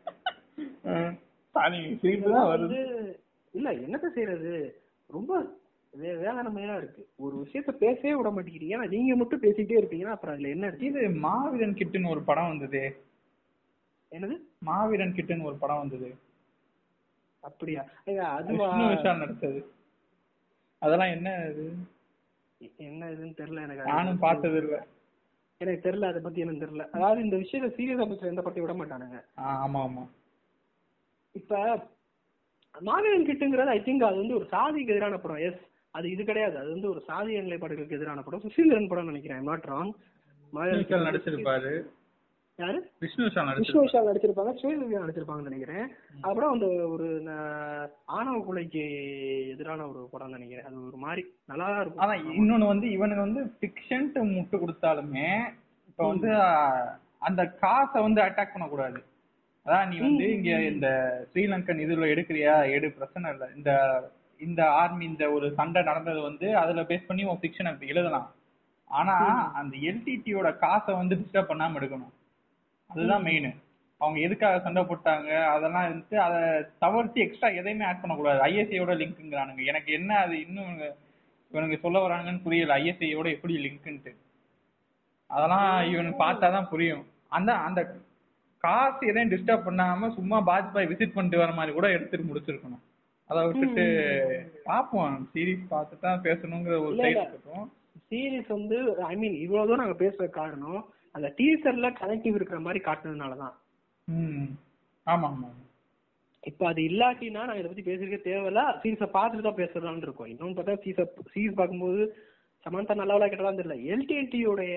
சிரிப்பு தான் வருது வந்து இல்ல என்னத்த செய்யறது ரொம்ப வே- வேதனைமையா இருக்கு ஒரு விஷயத்த பேசவே விட மாட்டேங்கிறீங்க ஆனா நீங்க மட்டும் பேசிக்கிட்டே இருக்கீங்கன்னா அப்புறம் அதுல என்ன இருக்கு இது மாவீரன் கிட்டுன்னு ஒரு படம் வந்தது என்னது மாவீரன் கிட்டுன்னு ஒரு படம் வந்தது அப்படியா ஏங்க, அதுவா விஷ்ணு விஷால் நடிச்சது அதெல்லாம் என்ன இது என்ன இதுன்னு தெரியல எனக்கு அது. நானும் பார்த்தது இல்ல எனக்கு தெரியல அதை பத்தி எனக்கு தெரியல அதாவது இந்த விஷயத்த சீரியஸா பேசுற எந்த பத்தி விட மாட்டானுங்க ஆ, ஆமா ஆமா இப்ப மாவீரன் கிட்டுங்கிறது ஐ திங்க் அது வந்து ஒரு சாதிக்கு எதிரான படம் எஸ் அது இது கிடையாது அது வந்து ஒரு சாதிய நிலைப்பாடுகளுக்கு எதிரான படம் சுசீந்திரன் படம் நினைக்கிறேன் நாட் ராங் விஷ்ணு விஷால் நடிச்சிருப்பாரு யாரு விஷ்ணு விஷால் விஷ்ணு நடிச்சிருப்பாரு விஷால் நடிச்சிருப்பாங்க ஸ்ரீதேவியா நடிச்சிருப்பாங்கன்னு நினைக்கிறேன் அப்புறம் அந்த ஒரு ந- ஆணவ கொலைக்கு எதிரான ஒரு படம் நினைக்கிறேன் அது ஒரு மாதிரி நல்லா தான் ஆனா இருக்கும் இன்னொன்னு வந்து இவனுக்கு வந்து ஃபிக்ஷன்ட்டு முட்டு கொடுத்தாலுமே இப்ப வந்து அஹ், அந்த காசை வந்து அட்டாக் பண்ணக்கூடாது அதான் நீ வந்து இங்க இந்த ஸ்ரீலங்கன் இதுல எடுக்கிறியா எடு பிரச்சனை இல்ல இந்த இந்த ஆர்மி இந்த ஒரு சண்டை நடந்தது வந்து அதுல பேஸ் பண்ணி உன் ஃபிக்ஷனை எழுதலாம் ஆனா அந்த எல்டிடியோட காசை வந்து டிஸ்டர்ப் பண்ணாம எடுக்கணும் அதுதான் மெயின் அவங்க எதுக்காக சண்டை போட்டாங்க அதெல்லாம் இருந்துட்டு அதை தவிர்த்து எக்ஸ்ட்ரா எதையுமே ஆட் பண்ணக்கூடாது ஐஎஸ்ஐயோட லிங்க்குங்கிறானுங்க எனக்கு என்ன அது இன்னும் இவனுங்க- இவனுங்க சொல்ல வராங்கன்னு புரியல ஐஎஸ்ஐயோட எப்படி லிங்க்ன்ட்டு அதெல்லாம் இவனுக்கு பார்த்தாதான் புரியும் அந்த அந்த காசு எதையும் டிஸ்டர்ப் பண்ணாம சும்மா பாஜ்பாய் விசிட் பண்ணிட்டு வர மாதிரி கூட எடுத்துட்டு முடிச்சிருக்கணும் அதை விட்டுட்டு பார்ப்போம் சீரிஸ் பார்த்துட்டு தான் பேசணுங்கிற ஒரு இல்ல, சைடு இல்ல. இருக்கட்டும் சீரிஸ் வந்து ஐ மீன் இவ்வளவு தூரம் நாங்க பேசுற காரணம் அந்த டீசர்ல கனெக்டிவ் இருக்கிற மாதிரி காட்டுனதுனாலதான் ம் ஆமா ஆமா இப்ப அது இல்லாட்டினா நான் இதை பத்தி பேசிருக்க தேவையில்ல சீரிஸ பார்த்துட்டு தான் பேசுறதான்னு இருக்கும் இன்னொன்னு பார்த்தா சீச சீரிஸ் பார்க்கும்போது சமந்தா நல்லவளா கெட்டதான் தெரியல எல்டிடியோடைய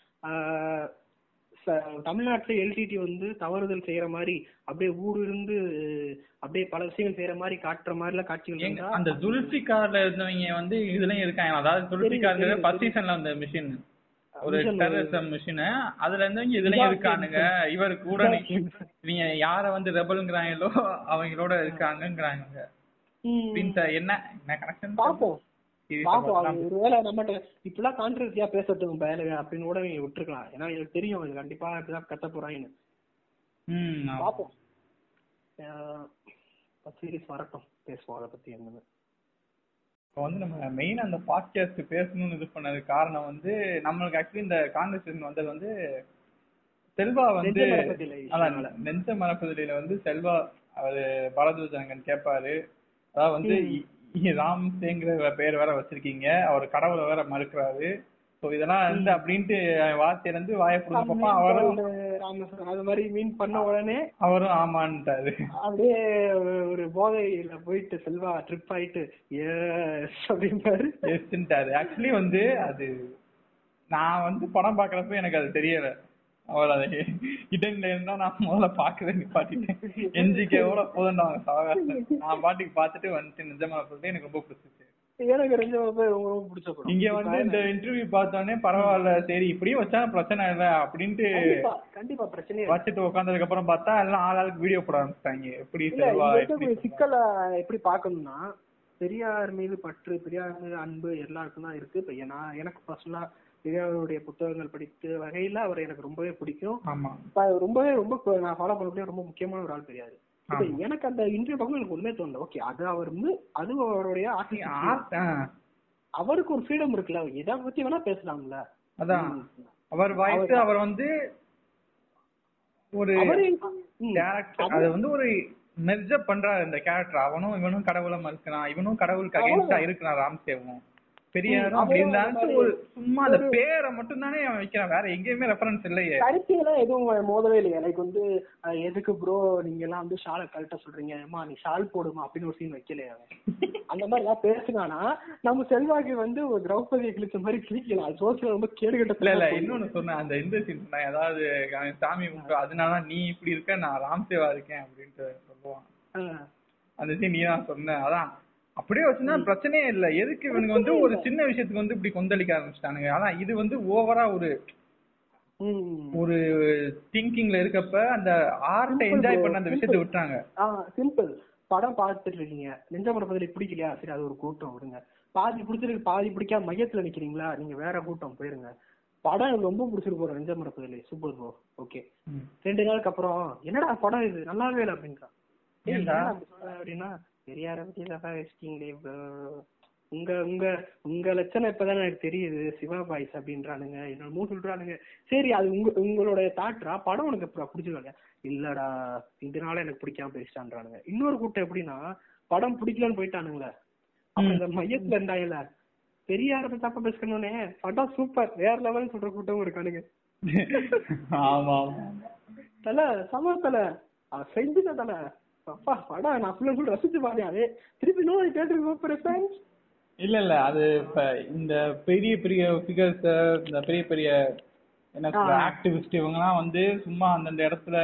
தமிழ்நாட்டுல எல்டிடி வந்து தவறுதல் செய்யற மாதிரி அப்படியே ஊடு இருந்து அப்படியே பல விஷயங்கள் செய்யற மாதிரி காட்டுற மாதிரி எல்லாம் காட்சிகள் எங்க- இருந்தா அந்த ஜுல்ஃபிகார்ல இருந்தவங்க வந்து இதுலயும் இருக்காங்க அதாவது ஜுல்ஃபிகார் தெரியும், ஃபர்ஸ்ட் சீசன்ல அந்த மிஷின் ஒரு Mission டெரரிசம் மிஷின் அதுல இருந்தவங்க இதுலயும் இருக்கானுங்க இவர் கூட நீ- நீங்க யார வந்து ரெபல்ங்கிறாங்களோ அவங்களோட இருக்காங்கங்கிறாங்க ம். மீன்ஸ் என்ன என்ன கனெக்ஷன் பாப்போம் பாப்போம் அது ஒருவேளை நம்மகிட்ட இப்படிலாம் கான்ட்ரவர்சியா பேசட்டும் பயலுங்க அப்படின்னு கூட நீங்க விட்டுருக்கலாம் ஏன்னா எனக்கு தெரியும் இது கண்டிப்பா இப்படிதான் கத்த போறாங்கன்னு ம் ஆமா. பாப்போம் சீரிஸ் வரட்டும் பேசுவோம் அதை பத்தி என்னன்னு இப்போ வந்து நம்ம மெயின் அந்த பாட்காஸ்ட் பேசணும்னு இது பண்ணது காரணம் வந்து நம்மளுக்கு ஆக்சுவலி இந்த கான்வர்சேஷன் வந்தது வந்து செல்வா வந்து நெஞ்ச மரப்பதில்லை அதான் விஷயம்னால. நெஞ்ச மரப்பதிலையில வந்து செல்வா அவரு பரதூஜனகன் கேட்பாரு அதாவது வந்து இ- இ- ராம் சேங்கிற பேர் வேற வச்சிருக்கீங்க அவர் கடவுளை வேற மறுக்கிறாரு சோ இதெல்லாம் வந்து அப்படின்ட்டு வார்த்தையில இருந்து வாயை புடுங்க பாப்பா அவரும் ராமேஸ்வரம் அது மாதிரி மீன் பண்ண உடனே அவரும் ஆமான்ட்டாரு அப்படியே ஒரு போதையில போயிட்டு செல்வா ட்ரிப் ஆயிட்டு எஸ் அப்படின்பாரு எஸ்ன்ட்டாரு ஆக்சுவலி வந்து அது நான் வந்து படம் பாக்குறப்ப எனக்கு அது தெரியல அவர் அதை இடன்ல இருந்தா நான் முதல்ல பாக்கவே நிப்பாட்டிட்டேன் என்ஜிகேவோட போதுண்டாங்க சாகாசம் நான் பாட்டுக்கு பார்த்துட்டு வந்துட்டு நிஜமா சொல்லிட்டு எனக்கு ரொம்ப பிடிச்சிச்சு எனக்கு ரெண்டு பேர் ரொம்ப ரொம்ப பிடிச்ச படம் இங்க வந்து இந்த இன்டர்வியூ பார்த்தோன்னே பரவாயில்ல சரி இப்படியும் வச்சா பிரச்சனை இல்ல அப்படின்ட்டு கண்டிப்பா கண்டிப்பா பிரச்சனையே இல்ல. வச்சுட்டு உட்காந்ததுக்கு அப்புறம் பார்த்தா எல்லாம் ஆள் ஆளுக்கு வீடியோ போட ஆரம்பிச்சிட்டாங்க எப்படி இல்ல செல்வா இதுல எப்படி இருக்கக்கூடிய சிக்கலை எப்படி பார்க்கணும்னா பெரியார் மீது பற்று பெரியார் மீது அன்பு எல்லாருக்கும் தான் இருக்கு இப்ப நான் எனக்கு பர்சனலா பெரியாருடைய புத்தகங்கள் படித்த வகையில அவர் எனக்கு ரொம்பவே பிடிக்கும் ஆமா இப்ப ரொம்பவே ரொம்ப கு- நான் ஃபாலோ பண்ணக்கூடிய ரொம்ப முக்கியமான ஒரு ஆள் பெரியாரு இப்ப எனக்கு அந்த இன்டர்வியூ பார்க்கும் எனக்கு ஒண்ணுமே தோணல ஓகே அது அவர் வந்து அது அவருடைய ஆர்டிஸ்ட் ஆ- ஆ, அவருக்கு ஒரு ஃப்ரீடம் இருக்குல்ல எதை பத்தி வேணா பேசலாம்ல அதான் அவர் வாய்ஸ் அவர் வந்து ஒரு அவரு ம். கேரக்டர் அது வந்து ஒரு மெர்ஜ பண்றாரு இந்த கேரக்டர் அவனும் இவனும் கடவுளை மறுக்கிறான் இவனும் கடவுளுக்கு அகைன்ஸ்டா இருக்கிறான் ராம்சேவும் பெரியாரும் அப்படி இருந்தாலும் ஒரு சும்மா அந்த பேரை மட்டும் தானே அவன் வைக்கிறான் வேற எங்கேயுமே ரெஃபரன்ஸ் இல்லையே கருத்தியெல்லாம் எதுவும் மோதவே இல்லையா லைக் வந்து அஹ், எதுக்கு ப்ரோ நீங்க எல்லாம் வந்து ஷாலை கழட்ட சொல்றீங்க அம்மா நீ ஷால் போடுமா அப்படின்னு ஒரு சீன் வைக்கலையா அவன்? அந்த மாதிரி எல்லாம் பேசுனானா நம்ம செல்வாக்கு வந்து ஒரு திரௌபதியை கிழிச்ச மாதிரி கிழிக்கலாம் அது சோசியல் ரொம்ப கேடு இல்ல இல்ல கட்ட இன்னொன்னு சொன்னேன் அந்த இந்த சீன் சொன்னேன் அதாவது அவன் சாமி கும்பிட்டு அதனால நீ இப்படி இருக்க நான் ராம்சேவா இருக்கேன் அப்படின்ட்டு சொல்லுவான் அந்த சீன் நீ தான் சொன்ன அதான் அப்படியே வச்சுன்னா பிரச்சனையே இல்ல எதுக்கு இவனுங்க வந்து ஒரு சின்ன விஷயத்துக்கு வந்து இப்படி கொந்தளிக்க ஆரம்பிச்சிட்டானுங்க அதான் இது வந்து ஓவரா ஒரு ஒரு திங்கிங்ல இருக்கப்ப அந்த ஆர்ட்டை என்ஜாய் பண்ண அந்த விஷயத்தை விட்டாங்க சிம்பிள் படம் பார்த்துட்டு இருக்கீங்க நெஞ்சமர பதிலை பிடிக்கலையா சரி அது ஒரு கூட்டம் விடுங்க பாதி பிடிச்சிருக்கு பாதி பிடிக்காம மையத்துல நிக்கிறீங்களா நீங்க வேற கூட்டம் போயிருங்க படம் எனக்கு ரொம்ப பிடிச்சிருக்கு போற நெஞ்சமர பதிலை சூப்பர் ப்ரோ ஓகே ம். ரெண்டு நாளுக்கு அப்புறம் என்னடா படம் இது நல்லாவே இல்லை அப்படின்றான் ஏய், ஏன்டா? என்னடா அப்படி சொல்ற அப்படின்னா பெரியார பத்தி தப்பா வச்சிட்டீங்களே bro. உங்க உங்க உங்க லட்சணம் இப்பதானே எனக்கு தெரியுது சிவா பாய்ஸ் அப்படின்றானுங்க என்னோட மூணு சொல்றானுங்க சரி அது உங்க உங்களோட தாட்ரா படம் உனக்கு எப்ப பிடிச்சிருக்காங்க இல்லடா இதனால எனக்கு பிடிக்காம பேசிட்டான்றானுங்க இன்னொரு கூட்டம் எப்படின்னா படம் பிடிக்கலன்னு போயிட்டானுங்களே அப்புறம் இந்த மையத்துல இருந்தாங்கல்ல பெரியார பத்தி தப்பா பேசணும்னே படம் சூப்பர் வேற லெவல் சொல்ற கூட்டம் இருக்கானுங்க ஆமா ஆமா தல சம தல அவன் செஞ்சுட்ட தல அப்பா படம் நான் ஃபுல்லா ஃபுல் ரசிச்சு பாருங்க அதே திருப்பி நோய் தேட்டருக்கு போறேன் ஃப்ரெண்ட்ஸ் இல்ல இல்ல அது இப்ப இந்த பெரிய பெரிய ஃபிகர்ஸ் இந்த பெரிய பெரிய என்ன சொல்ற ஆ. ஆக்டிவிஸ்ட் இவங்கலாம் வந்து சும்மா அந்தந்த இடத்துல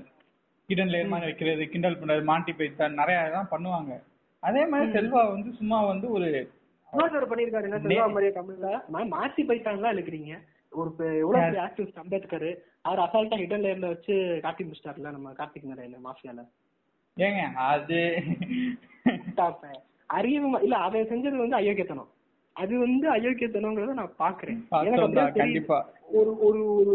கிடன் லேர்மான் வைக்கிறது கிண்டல் பண்றது மாட்டி பைத்தான் நிறைய இதெல்லாம் பண்ணுவாங்க அதே மாதிரி செல்வா வந்து சும்மா வந்து ஒரு இன்னொருத்தர் பண்ணிருக்காரு என்ன செல்வா மாதிரியே தமிழ்ல மா- மாத்தி போயிட்டாங்களா இருக்கிறீங்க ஒரு பெ- எவ்வளவு பெரிய ஆக்டிவிஸ்ட் அம்பேத்கர் அவர் அசால்ட்டா ஹிடன் லேயர்ல வச்சு காட்டி முடிச்சிட்டாருல நம்ம கார்த்திக் நாராயண மாஃபியால ஏங்க அது டாப்ப அறிவு ம- இல்ல அதை செஞ்சது வந்து அயோக்கியத்தனம் அது வந்து அயோக்கியத்தனங்கிறத நான் பாக்குறேன் எனக்கு பார்த்தோம்டா, அப்படியே தெரியுது. கண்டிப்பா ஒரு ஒரு ஒரு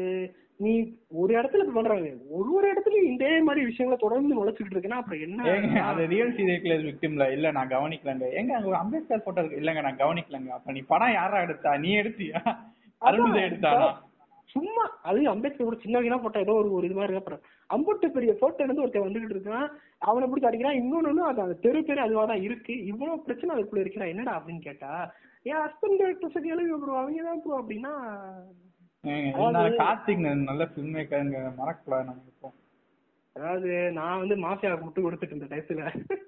நீ ஒரு இடத்துல இப்படி பண்றாங்க ஒரு ஒரு இடத்துலயும் இதே மாதிரி விஷயங்களை தொடர்ந்து நுழைச்சுக்கிட்டு இருக்குன்னா அப்புறம் ஏங்க என்ன அது ரியல் சீரியல் விக்டிம்ல இல்ல நான் கவனிக்கலங்க எங்க அங்க ஒரு அம்பேத்கர் போட்டோ இருக்கு இல்லங்க நான் கவனிக்கலங்க அப்ப நீ படம் யாரா எடுத்தா நீ எடுத்தியா அருள்விஜய் எடுத்தானா சும்மா அது அம்பேத்கர் கூட சின்ன வகையா போட்டா ஏதோ ஒரு ஒரு இது மாதிரி அப்புறம் அம்புட்டு பெரிய போட்டோ இருந்து ஒருத்தன் வந்துகிட்டு இருக்கான் அவனை பிடிச்சி அடிக்கிறான் இன்னொன்னு அது அந்த தெரு பேரு அதுவா தான் இருக்கு இவ்வளவு பிரச்சனை அதுக்குள்ள இருக்கிறா என்னடா அப்படின்னு கேட்டா என் ஹஸ்பண்ட் டேரக்டர்ஸுக்கு எழுதி ப்ரோ அவங்க தான் ப்ரோ அப்படின்னா ஏங்க, நான் கார்த்திக் நல்ல ஃபில்ம் மேக்கருங்க மறக்கக்கூடாது நம்ம இப்போ அதாவது நான் வந்து மாஃபியா முட்டு கொடுத்துட்டு இருந்த டயத்துல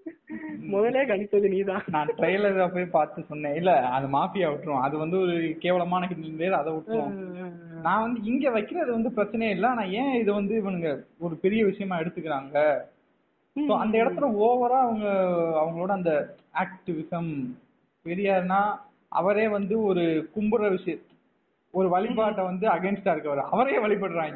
முதலே கணித்தது நீதான் நான் ட்ரெய்லரை போய் பார்த்து சொன்னேன் இல்ல அது மாஃபியா விட்டுரும் அது வந்து ஒரு கேவலமான ஹிட்லிங் பேர் அதை விட்டுரும் நான் வந்து இங்க வைக்கிறது வந்து பிரச்சனையே இல்ல ஆனா ஏன் இது வந்து இவனுங்க ஒரு பெரிய விஷயமா எடுத்துக்கிறாங்க So, அந்த இடத்துல ஓவரா அவங்க அவங்களோட அந்த ஆக்டிவிசம் பெரியார்னா அவரே வந்து ஒரு கும்புற விஷயம் ஒரு வழிபாட்டை வந்து அகைன்ஸ்டா இருக்கவர் அவரே வழிபடுறாங்க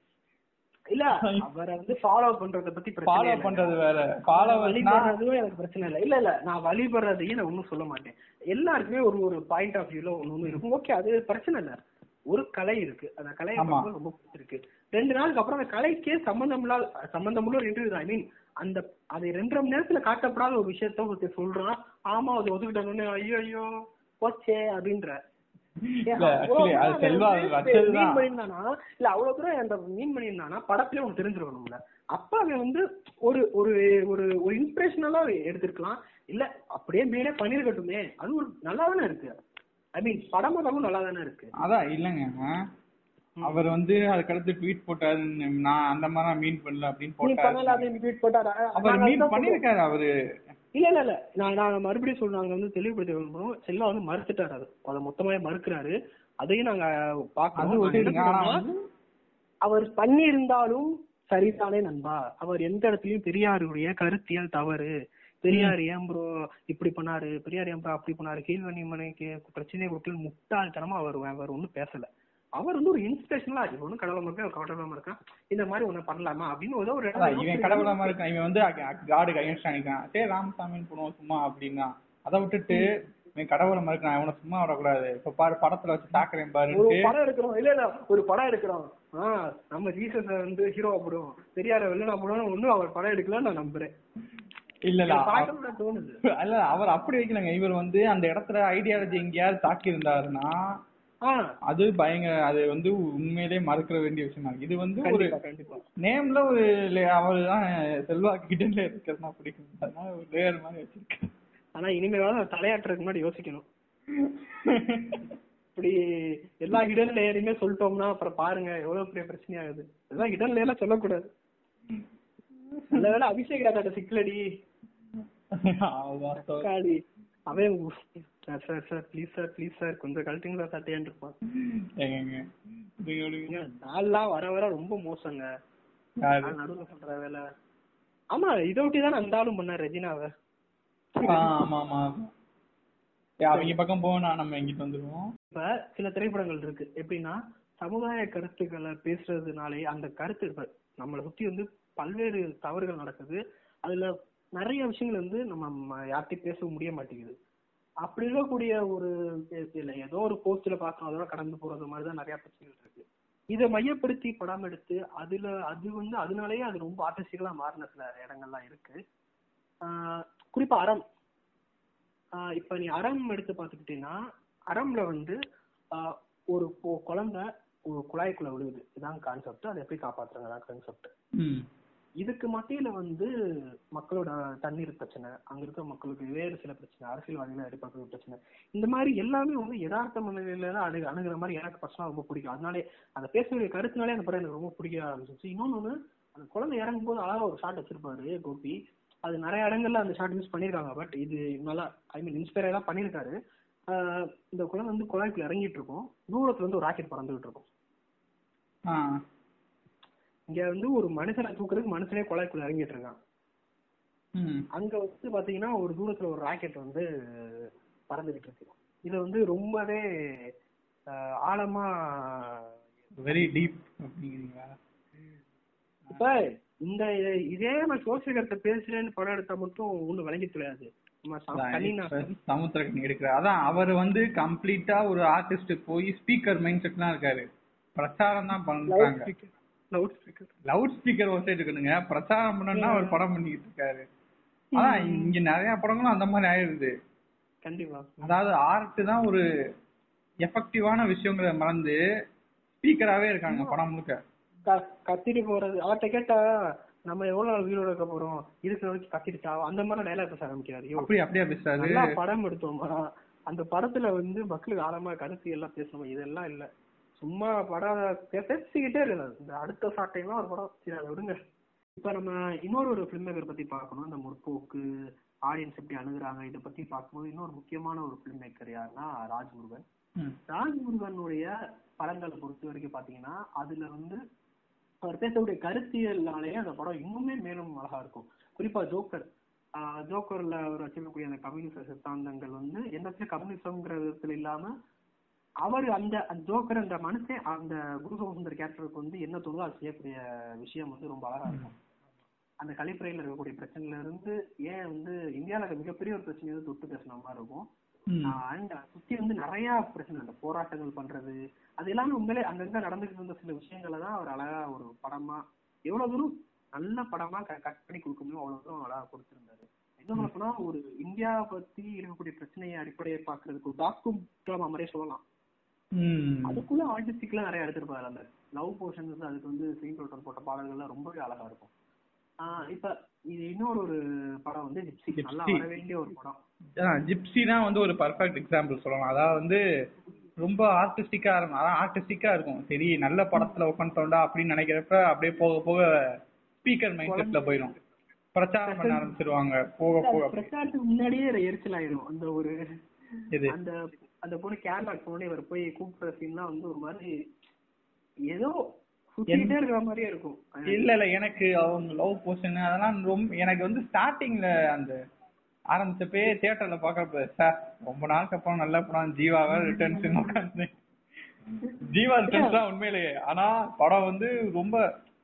இல்ல அவரை வந்து ஃபாலோ பண்றத பத்தி பிரச்சனை ஃபாலோ இல்ல. பண்றது வேற ஃபாலோ வழிபடுறதும் எனக்கு பிரச்சனை இல்ல இல்ல இல்ல நான் வழிபடுறதையும் நான் ஒண்ணும் சொல்ல மாட்டேன் எல்லாருக்குமே ஒரு ஒரு பாயிண்ட் ஆஃப் வியூல ஒண்ணு ஒண்ணு இருக்கும் ஓகே அது பிரச்சனை இல்ல ஒரு கலை இருக்கு அந்த கலையை ஆமா. பார்க்கும்போது ரொம்ப பிடிச்சிருக்கு ரெண்டு நாளுக்கு அப்புறம் அந்த கலைக்கே சம்பந்தமுள்ள சம்பந்தமுள்ள ஒரு இன்டர்வியூ ஐ மீன் அந்த அதை ரெண்டரை மணி நேரத்துல காட்டப்படாத ஒரு விஷயத்த ஒருத்தர் சொல்றான் ஆமா அது ஒதுக்கிட்டானே ஐயோ ஐயோ போச்சே அப்படின்ற இல்ல ஆக்சுவலி அது செல்வா அது வச்சதுதான் மீன் பண்ணியிருந்தானா இல்ல அவ்வளவு தூரம் அந்த மீன் பண்ணியிருந்தானா படத்துல உனக்கு தெரிஞ்சிருக்கணும்ல அப்ப அவன் வந்து ஒரு ஒரு ஒரு ஒரு இன்ஸ்பிரேஷனலா எடுத்திருக்கலாம் இல்ல அப்படியே மீனே பண்ணிருக்கட்டுமே அது ஒரு நல்லா தானே இருக்கு ஐ மீன் படமாகவும் நல்லா தானே இருக்கு அதான் இல்லைங்க அவர் வந்து அதுக்கடுத்து ட்வீட் போட்டாரு நான் அந்த மாதிரி மீன் பண்ணல அப்படின்னு நீ பண்ணல போட்டாரு அப்படின்னு ட்வீட் போட்டாரா அவர் நாங்க மீன் அதுதான் பண்ணிருக்காரு அவரு இல்ல இல்ல இல்ல நான் நான் மறுபடியும் சொல்றேன் நாங்க வந்து தெளிவுபடுத்தி விரும்புறோம் செல்லா வந்து மறுத்துட்டாரு அது அதை மொத்தமாவே மறுக்கிறாரு அதையும் நாங்க அது பாக்கணும் நாங்க ஓகே என்ன ஆனா சொல்றோம்னா, வந்து அவர் பண்ணியிருந்தாலும் சரிதானே நண்பா அவர் எந்த இடத்துலயும் பெரியாருடைய கருத்தியல் தவறு பெரியார் ஏன் ப்ரோ இப்படி பண்ணாரு பெரியார் ஏன் bro அப்படி பண்ணாரு கீழ்வணி மனைக்கு பிரச்சனை கொடுக்கல முட்டாள்தனமா அவர் அவர் ஒண்ணும் பேசல அவர் வந்து ஒரு இன்ஸ்பிரேஷனலா இருக்கு ஒன்னும் கடவுளமா இருக்கா கடவுளமா இருக்கா இந்த மாதிரி ஒண்ணு பண்ணலாமா அப்படின்னு ஏதோ ஒரு அதான் இடத்துல இவன் கடவுளாம இருக்கான் இவன் வந்து காடு கையன்ஸ்டா நிக்கான் சரி ராமசாமின்னு போடுவோம் சும்மா அப்படின்னா அதை விட்டுட்டு இவன் கடவுளை மறுக்கிறான் அவனை சும்மா விடக்கூடாது இப்ப பாரு படத்துல வச்சு தாக்குறேன் ஒரு பாருன்ட்டு படம் எடுக்கிறோம் இல்ல இல்ல ஒரு படம் எடுக்கிறோம் ஆஹ் நம்ம ஜீசஸ் வந்து ஹீரோவா போடுவோம் பெரியார வெளில போடுவோம் ஒண்ணும் அவர் படம் எடுக்கல நான் நம்புறேன் இல்ல இல்ல அவ- பார்க்கணும்னு தான் தோணுது அல்ல அவர் அப்படி வைக்கலங்க இவர் வந்து அந்த இடத்துல ஐடியாலஜி எங்கேயாவது தாக்கி இருந்தாருன்னா ஆஹ் அது பயங்கர அது வந்து உண்மையிலே மறுக்கிற வேண்டிய விஷயமா இருக்கு இது வந்து ஒரு கண்டிப்பா கண்டிப்பா நேம்ல ஒரு அவர் தான் செல்வாக்கு கிட்ட இருக்கிறதுனா பிடிக்கும் அதனால ஒரு லேயர் மாதிரி வச்சிருக்கேன் ஆனா இனிமேல் தலையாட்டுறதுக்கு முன்னாடி யோசிக்கணும் இப்படி எல்லா ஹிடன் லேயரையுமே சொல்லிட்டோம்னா அப்புறம் பாருங்க எவ்வளவு பெரிய பிரச்சனை ஆகுது எல்லாம் ஹிடன் லேயர்லாம் சொல்லக்கூடாது நல்ல வேளை அபிஷேக் ராஜாட்ட சிக்கலடி வாஸ்தவம். காடி அவன் sir sir sir please sir please sir கொஞ்சம் கழட்டிங்களா சட்டையான் இருப்பான் ஏங்க நீங்க விடுங்க. ஏங்க, நாள்லாம் வர வர ரொம்ப மோசங்க யாரு நான் நடுவுல சொல்ற வேலை ஆமா இதை ஒட்டி தான் அந்த ஆளும் பண்ண ரெஜினாவை ஆ, ஆமா ஆமா ஏ, அவங்க பக்கம் போனா நம்ம எங்கிட்டு வந்துருவோம் இப்ப சில திரைப்படங்கள் இருக்கு எப்படின்னா சமுதாய கருத்துக்களை பேசுறதுனாலே அந்த கருத்து இப்ப நம்மளை சுத்தி வந்து பல்வேறு தவறுகள் நடக்குது அதுல நிறைய விஷயங்கள் வந்து நம்ம ம- யார்கிட்டயும் பேச முடிய மாட்டேங்குது அப்படி இருக்கக்கூடிய ஒரு இல்ல ஏதோ ஒரு போஸ்ட்ல பார்க்கணும் அதோட கடந்து போறது மாதிரி தான் நிறைய பிரச்சனைகள் இருக்கு இதை மையப்படுத்தி படம் எடுத்து அதுல அது வந்து அதனாலேயே அது ரொம்ப ஆர்டிஸ்டிக்கலா மாறின சில இடங்கள்லாம் இருக்கு ஆஹ் குறிப்பா அறம் ஆஹ் இப்ப நீ அறம் எடுத்து பார்த்துக்கிட்டீங்கன்னா அறம்ல வந்து ஆஹ் ஒரு பொ- குழந்தை ஒரு குழாய்க்குள்ள விழுகுது இதான் கான்செப்ட் அதை எப்படி காப்பாத்துறாங்க அதான் கான்செப்ட் ம் இதுக்கு மத்தியில வந்து மக்களோட தண்ணீர் பிரச்சனை அங்க இருக்க மக்களுக்கு வேறு சில பிரச்சனை அரசியல்வாதிகள் அடிப்படை பிரச்சனை இந்த மாதிரி எல்லாமே வந்து யதார்த்த மனநிலையில தான் அணுகு அணுகுற மாதிரி எனக்கு பர்சனலா ரொம்ப பிடிக்கும் அதனாலே அந்த பேசக்கூடிய கருத்துனாலே அந்த படம் எனக்கு ரொம்ப பிடிக்க ஆரம்பிச்சிச்சு இன்னொன்னு ஒண்ணு அந்த குழந்தை இறங்கும் போது அழகா ஒரு ஷாட் வச்சிருப்பாரு கோபி அது நிறைய இடங்கள்ல அந்த ஷாட் யூஸ் பண்ணிருக்காங்க பட் இது நல்லா ஐ மீன் இன்ஸ்பயர் தான் பண்ணிருக்காரு ஆஹ் இந்த குழந்தை வந்து குழாய்க்குள்ள இறங்கிட்டு இருக்கும் தூரத்துல வந்து ஒரு ராக்கெட் பறந்துகிட்டு இருக்கும் ஆ இங்க வந்து ஒரு மனுஷனை தூக்குறதுக்கு மனுஷனே குழாய்க்குள்ள இறங்கிட்டு இருக்கான் ம் அங்க வந்து பாத்தீங்கன்னா ஒரு தூரத்துல ஒரு ராக்கெட் வந்து பறந்துகிட்டு இருக்கு இது வந்து ரொம்பவே ஆஹ், ஆழமா வெரி டீப் அப்படிங்கிறீங்களா இப்ப இந்த இதே நான் சோசியல் கருத்தை பேசுறேன்னு படம் எடுத்தா மட்டும் ஒண்ணு விளங்கி தெரியாது நம்ம ச- கண்ணினா சமுத்திரக்கணி எடுக்கிறார் அதான் அவர் வந்து கம்ப்ளீட்டா ஒரு ஆர்டிஸ்ட் போய் ஸ்பீக்கர் மைண்ட் செட் தான் இருக்காரு பிரச்சாரம் தான் பண்றாங்க லவுட் ஸ்பீக்கர் லவுட் ஸ்பீக்கர் ஒரு சைடு இருக்கணுங்க பிரச்சாரம் பண்ணா அவர் படம் பண்ணிக்கிட்டு இருக்காரு அதான் இங்க நிறைய படங்களும் அந்த மாதிரி ஆயிடுது கண்டிப்பா அதாவது ஆர்ட் தான் ஒரு எஃபெக்டிவான விஷயங்களை மறந்து ஸ்பீக்கராவே இருக்காங்க படம் முழுக்க க- கத்திட்டு போறது அவர்கிட்ட கேட்டா நம்ம எவ்வளவு நாள் உயிரோட இருக்க போறோம் இருக்கிற வரைக்கும் கத்திட்டு சாவோம் அந்த மாதிரி டைலாக் பேச ஆரம்பிக்கிறாரு ஐயோ, அப்படி அப்படியே பேசுறாரு நல்லா படம் எடுத்தோமா அந்த படத்துல வந்து மக்களுக்கு ஆழமா கருத்து எல்லாம் பேசணும் இதெல்லாம் இல்ல சும்மா படம் பே- பேசிக்கிட்டே இருக்காது இந்த அடுத்த சாட்டையெல்லாம் ஒரு படம் சரி அதை விடுங்க இப்ப நம்ம இன்னொரு ஒரு ஃபிலிம் மேக்கர் பத்தி பார்க்கணும் இந்த முற்போக்கு ஆடியன்ஸ் எப்படி அணுகுறாங்க இதை பத்தி பார்க்கும்போது இன்னொரு முக்கியமான ஒரு ஃபிலிம் மேக்கர் யாருன்னா ராஜ்முருகன் ம். ராஜ்முருகனுடைய படங்களை பொறுத்த வரைக்கும் பாத்தீங்கன்னா அதுல வந்து அவர் பேசக்கூடிய கருத்தியல்னாலேயே அந்த படம் இன்னுமே மேலும் அழகா இருக்கும் குறிப்பா ஜோக்கர் ஆஹ் ஜோக்கர்ல அவர் வச்சிருக்கக்கூடிய அந்த கம்யூனிச சித்தாந்தங்கள் வந்து என்னத்துல கம்யூனிசம்ங்கிற விதத்துல இல்லாம அவர் அந்த அந்த ஜோக்கர் அந்த மனுஷன் அந்த குரு சுந்தர் கேரக்டருக்கு வந்து என்ன தோணுதோ அது செய்யக்கூடிய விஷயம் வந்து ரொம்ப அழகா இருக்கும் அந்த கழிப்பறையில இருக்கக்கூடிய பிரச்சனையில இருந்து ஏன் வந்து இந்தியால இருக்க மிகப்பெரிய ஒரு பிரச்சனையை வந்து தொட்டு பேசின மாதிரி இருக்கும் ம். அண்ட் சுத்தி வந்து நிறைய பிரச்சனை இந்த போராட்டங்கள் பண்றது அது எல்லாமே உண்மையிலே அங்கங்க நடந்துகிட்டு இருந்த சில விஷயங்களை தான் அவர் அழகா ஒரு படமா எவ்வளவு தூரம் நல்ல படமா கட் பண்ணி கொடுக்க முடியும் அவ்வளவு தூரம் அழகா கொடுத்திருந்தாரு என்ன சொல்ல போனா ஒரு இந்தியா பத்தி இருக்கக்கூடிய பிரச்சனையை அடிப்படையை பாக்குறதுக்கு ஒரு டாக்கும் ட்ராமா மாதிரியே சொல்லலாம் ம். அதுக்குள்ள ஆர்டிஸ்டிக்லாம் நிறைய எடுத்திருப்பாரு அந்த லவ் போர்ஷன்ஸ் அதுக்கு வந்து சிங் ரோட்டன் போட்ட பாடல்கள்லாம் ரொம்பவே அழகா இருக்கும் ஆஹ் இப்ப இது இன்னொரு ஒரு படம் வந்து ஜிப்சி ஜிப்சி. நல்லா வர வேண்டிய ஒரு படம் ஜிப்சி தான் வந்து ஒரு பர்ஃபெக்ட் எக்ஸாம்பிள் சொல்லலாம் அதாவது வந்து ரொம்ப ஆர்டிஸ்டிக்கா இருக்கும் அதான் ஆர்டிஸ்டிக்கா இருக்கும் சரி நல்ல படத்துல உட்காந்துட்டோம்டா அப்படின்னு நினைக்கிறப்ப அப்படியே போக போக ஸ்பீக்கர் மைண்ட் செட்ல போயிடும் பிரச்சாரம் பண்ண ஆரம்பிச்சிருவாங்க போக போக அப்படி. பிரச்சாரத்துக்கு முன்னாடியே எரிச்சல் ஆயிரும் அந்த ஒரு இது அந்த அந்த பொண்ணு கேரளாக்கு போனே இவர் போய் கூப்பிடுற சீன்லாம் வந்து ஒரு மாதிரி ஏதோ சுத்திட்டே இருக்கிற மாதிரியே இருக்கும் இல்ல இல்ல எனக்கு அவங்க லவ் போர்ஷன் அதெல்லாம் ரொம்ப எனக்கு வந்து ஸ்டார்டிங்ல அந்த ஆரம்பிச்சப்பே தியேட்டர்ல பாக்குறப்ப சார் ரொம்ப நாளுக்கு அப்புறம் நல்ல படம் ஜீவாவை ரிட்டர்ன்ஸ் உட்காந்து ஜீவா ரிட்டர்ன்ஸ் தான் உண்மையிலேயே ஆனா படம் வந்து ரொம்ப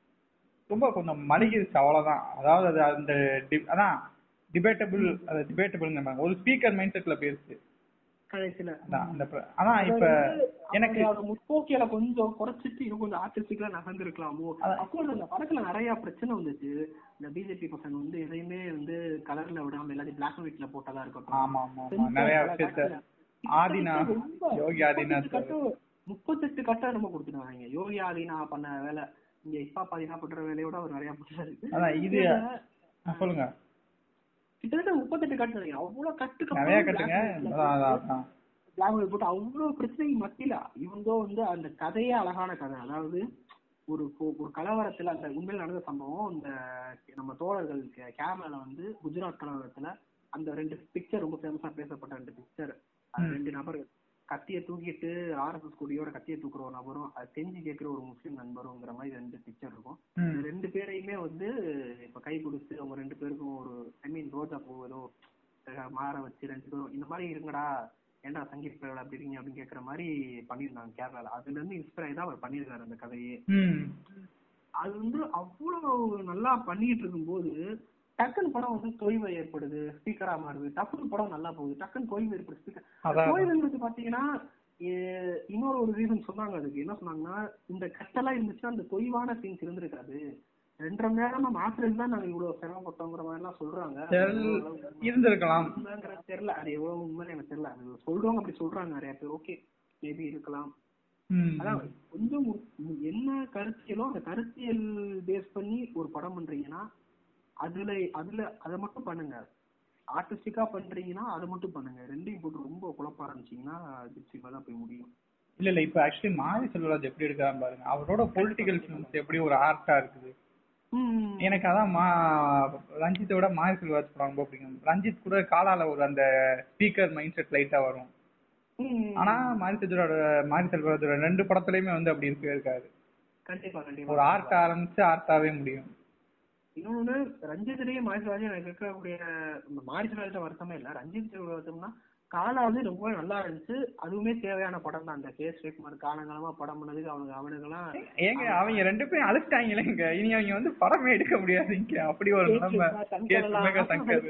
ரொம்ப கொஞ்சம் மலிகிருச்சு அவ்வளவுதான் அதாவது அது அந்த டி- அதான் டிபேட்டபிள் அது டிபேட்டபிள் ஒரு ஸ்பீக்கர் மைண்ட் செட்ல போயிருச்சு கடைசியில அதான் அந்த ப- அதான் இப்ப எனக்கு எனக்கு முற்போக்கியில கொஞ்சம் குறைச்சிட்டு இன்னும் கொஞ்சம் ஆர்டிஸ்டிக்கலா நகர்ந்துருக்கலாமோ அப்போ அந்த படத்துல நிறைய பிரச்சனை வந்துச்சு இந்த பிஜேபி பசங்க வந்து எதையுமே வந்து கலர்ல விடாம எல்லாத்தையும் பிளாக் அண்ட் ஒயிட்ல போட்டதா இருக்கட்டும் ஆமா ஆமா ஆமா நிறைய விஷயத்த ஆதினா யோகி ஆதிநாத் முப்பத்தெட்டு கட்டம் நம்ம கொடுத்துருவாங்க யோகி ஆதினா பண்ண வேலை இங்க இப்பா பாதினா பண்ற வேலையோட அவர் நிறைய பண்றாரு அதான் இது ஆ, சொல்லுங்க கிட்டத்தட்ட முப்பத்தெட்டு கட்டு நினைக்கிறேன் அவ்வளவு கட்டு நிறைய கட்டுங்க அதான் அதான் அதான் பிளாக் அண்ட் போட்டு அவ்வளவு பிரச்சனைக்கு மத்தியில இவங்க வந்து அந்த கதையே அழகான கதை அதாவது ஒரு போ- ஒரு கலவரத்துல அந்த உண்மையில் நடந்த சம்பவம் இந்த நம்ம தோழர்கள் கே- கேரளால வந்து குஜராத் கலவரத்துல அந்த ரெண்டு பிக்சர் ரொம்ப ஃபேமஸா பேசப்பட்ட ரெண்டு பிக்சர் ரெண்டு நபர்கள் கத்திய தூக்கிட்டு ஆர்எஸ்எஸ் கொடியோட கத்திய தூக்குற ஒரு நபரும் அது செஞ்சு கேட்கிற ஒரு முஸ்லீம் நண்பருங்கிற மாதிரி ரெண்டு பிக்சர் இருக்கும் ம். இந்த ரெண்டு பேரையுமே வந்து இப்ப கை கொடுத்து அவங்க ரெண்டு பேருக்கும் ஒரு ஐ மீன் ரோஜா பூ ஏதோ அஹ், மாற வச்சு ரெண்டு பேரும் இந்த மாதிரி இருங்கடா ஏன்டா சங்கீத் பிரபல அப்படி இருக்கீங்க அப்படின்னு கேட்கற மாதிரி பண்ணியிருந்தாங்க கேரளால அதுல இருந்து இன்ஸ்பயர் தான் அவர் பண்ணியிருக்காரு அந்த கதையே ம் அது வந்து அவ்வளவு நல்லா பண்ணிட்டு இருக்கும்போது டக்குன்னு படம் வந்து தொய்வு ஏற்படுது ஸ்பீக்கரா மாறுது டக்குன்னு படம் நல்லா போகுது டக்குன்னு தொய்வு ஏற்படுது ஸ்பீக்கர் அதான். தொய்வுங்கிறது பாத்தீங்கன்னா எ- இன்னொரு ஒரு ரீசன் சொன்னாங்க அதுக்கு என்ன சொன்னாங்கன்னா இந்த கட்டெல்லாம் இருந்துச்சுன்னா அந்த தொய்வான சீன்ஸ் இருந்திருக்காது ரெண்டரை மணி நேரம் நம்ம ஆசிரியர் தான் நாங்க இவ்வளவு சிரமப்பட்டோங்கிற மாதிரி எல்லாம் சொல்றாங்க தெரியல- இருந்திருக்கலாம் உண்மைங்கிறது தெரியல அது எவ்வளவு உண்மைன்னு எனக்கு தெரியல அது சொல்றவங்க அப்படி சொல்றாங்க நிறைய பேர் ஓகே மேபி இருக்கலாம் ம். அதான் கொஞ்சம் ஒரு- என்ன கருத்தியலோ அந்த கருத்தியல் பேஸ் பண்ணி ஒரு படம் பண்றீங்கன்னா அதுல அதுல அதை மட்டும் பண்ணுங்க ஆர்டிஸ்டிக்கா பண்றீங்கன்னா அதை மட்டும் பண்ணுங்க ரெண்டையும் போட்டு ரொம்ப குழப்ப ஆரம்பிச்சீங்கன்னா ஜிப்சிமா தான் போய் முடியும் இல்ல இல்ல இப்ப ஆக்சுவலி மாரி செல்வராஜ் எப்படி எடுக்கிறான் பாருங்க அவரோட பொலிட்டிக்கல் ஃபிலிம்ஸ் எப்படி ஒரு ஆர்ட்டா இருக்குது ம். எனக்கு அதான் மா ரஞ்சித்தை விட மாரி செல்வராஜ் படம் ரொம்ப பிடிக்கும் ரஞ்சித் கூட காலால ஒரு அந்த ஸ்பீக்கர் மைண்ட் செட் லைட்டா வரும் ம். ஆனா மாரி செல்வரோட மாரி செல்வராஜோட ரெண்டு படத்துலயுமே வந்து அப்படி இருக்கவே இருக்காது கண்டிப்பா ஒரு கண்டிப்பா ஆர்ட் ஆரம்பிச்சு ஆர்ட்டாவே முடியும் இன்னொன்னு ரஞ்சித்லயே மாரிசராஜ் எனக்கு இருக்கக்கூடிய மாரிசராஜ வருத்தமே இல்ல ரஞ்சித் வருத்தம்னா காலா வந்து ரொம்ப நல்லா இருந்துச்சு அதுவுமே தேவையான படம் தான் அந்த கே ஸ்ரீகுமார் காலங்காலமா படம் பண்ணதுக்கு அவனுக்கு அவனுக்கெல்லாம் ஏங்க அவங்க ரெண்டு பேரும் அழைச்சிட்டாங்களேங்க இனி அவங்க வந்து படமே எடுக்க முடியாது இங்க அப்படி ஒரு நிலைமை கே. சுமேகா சங்கர்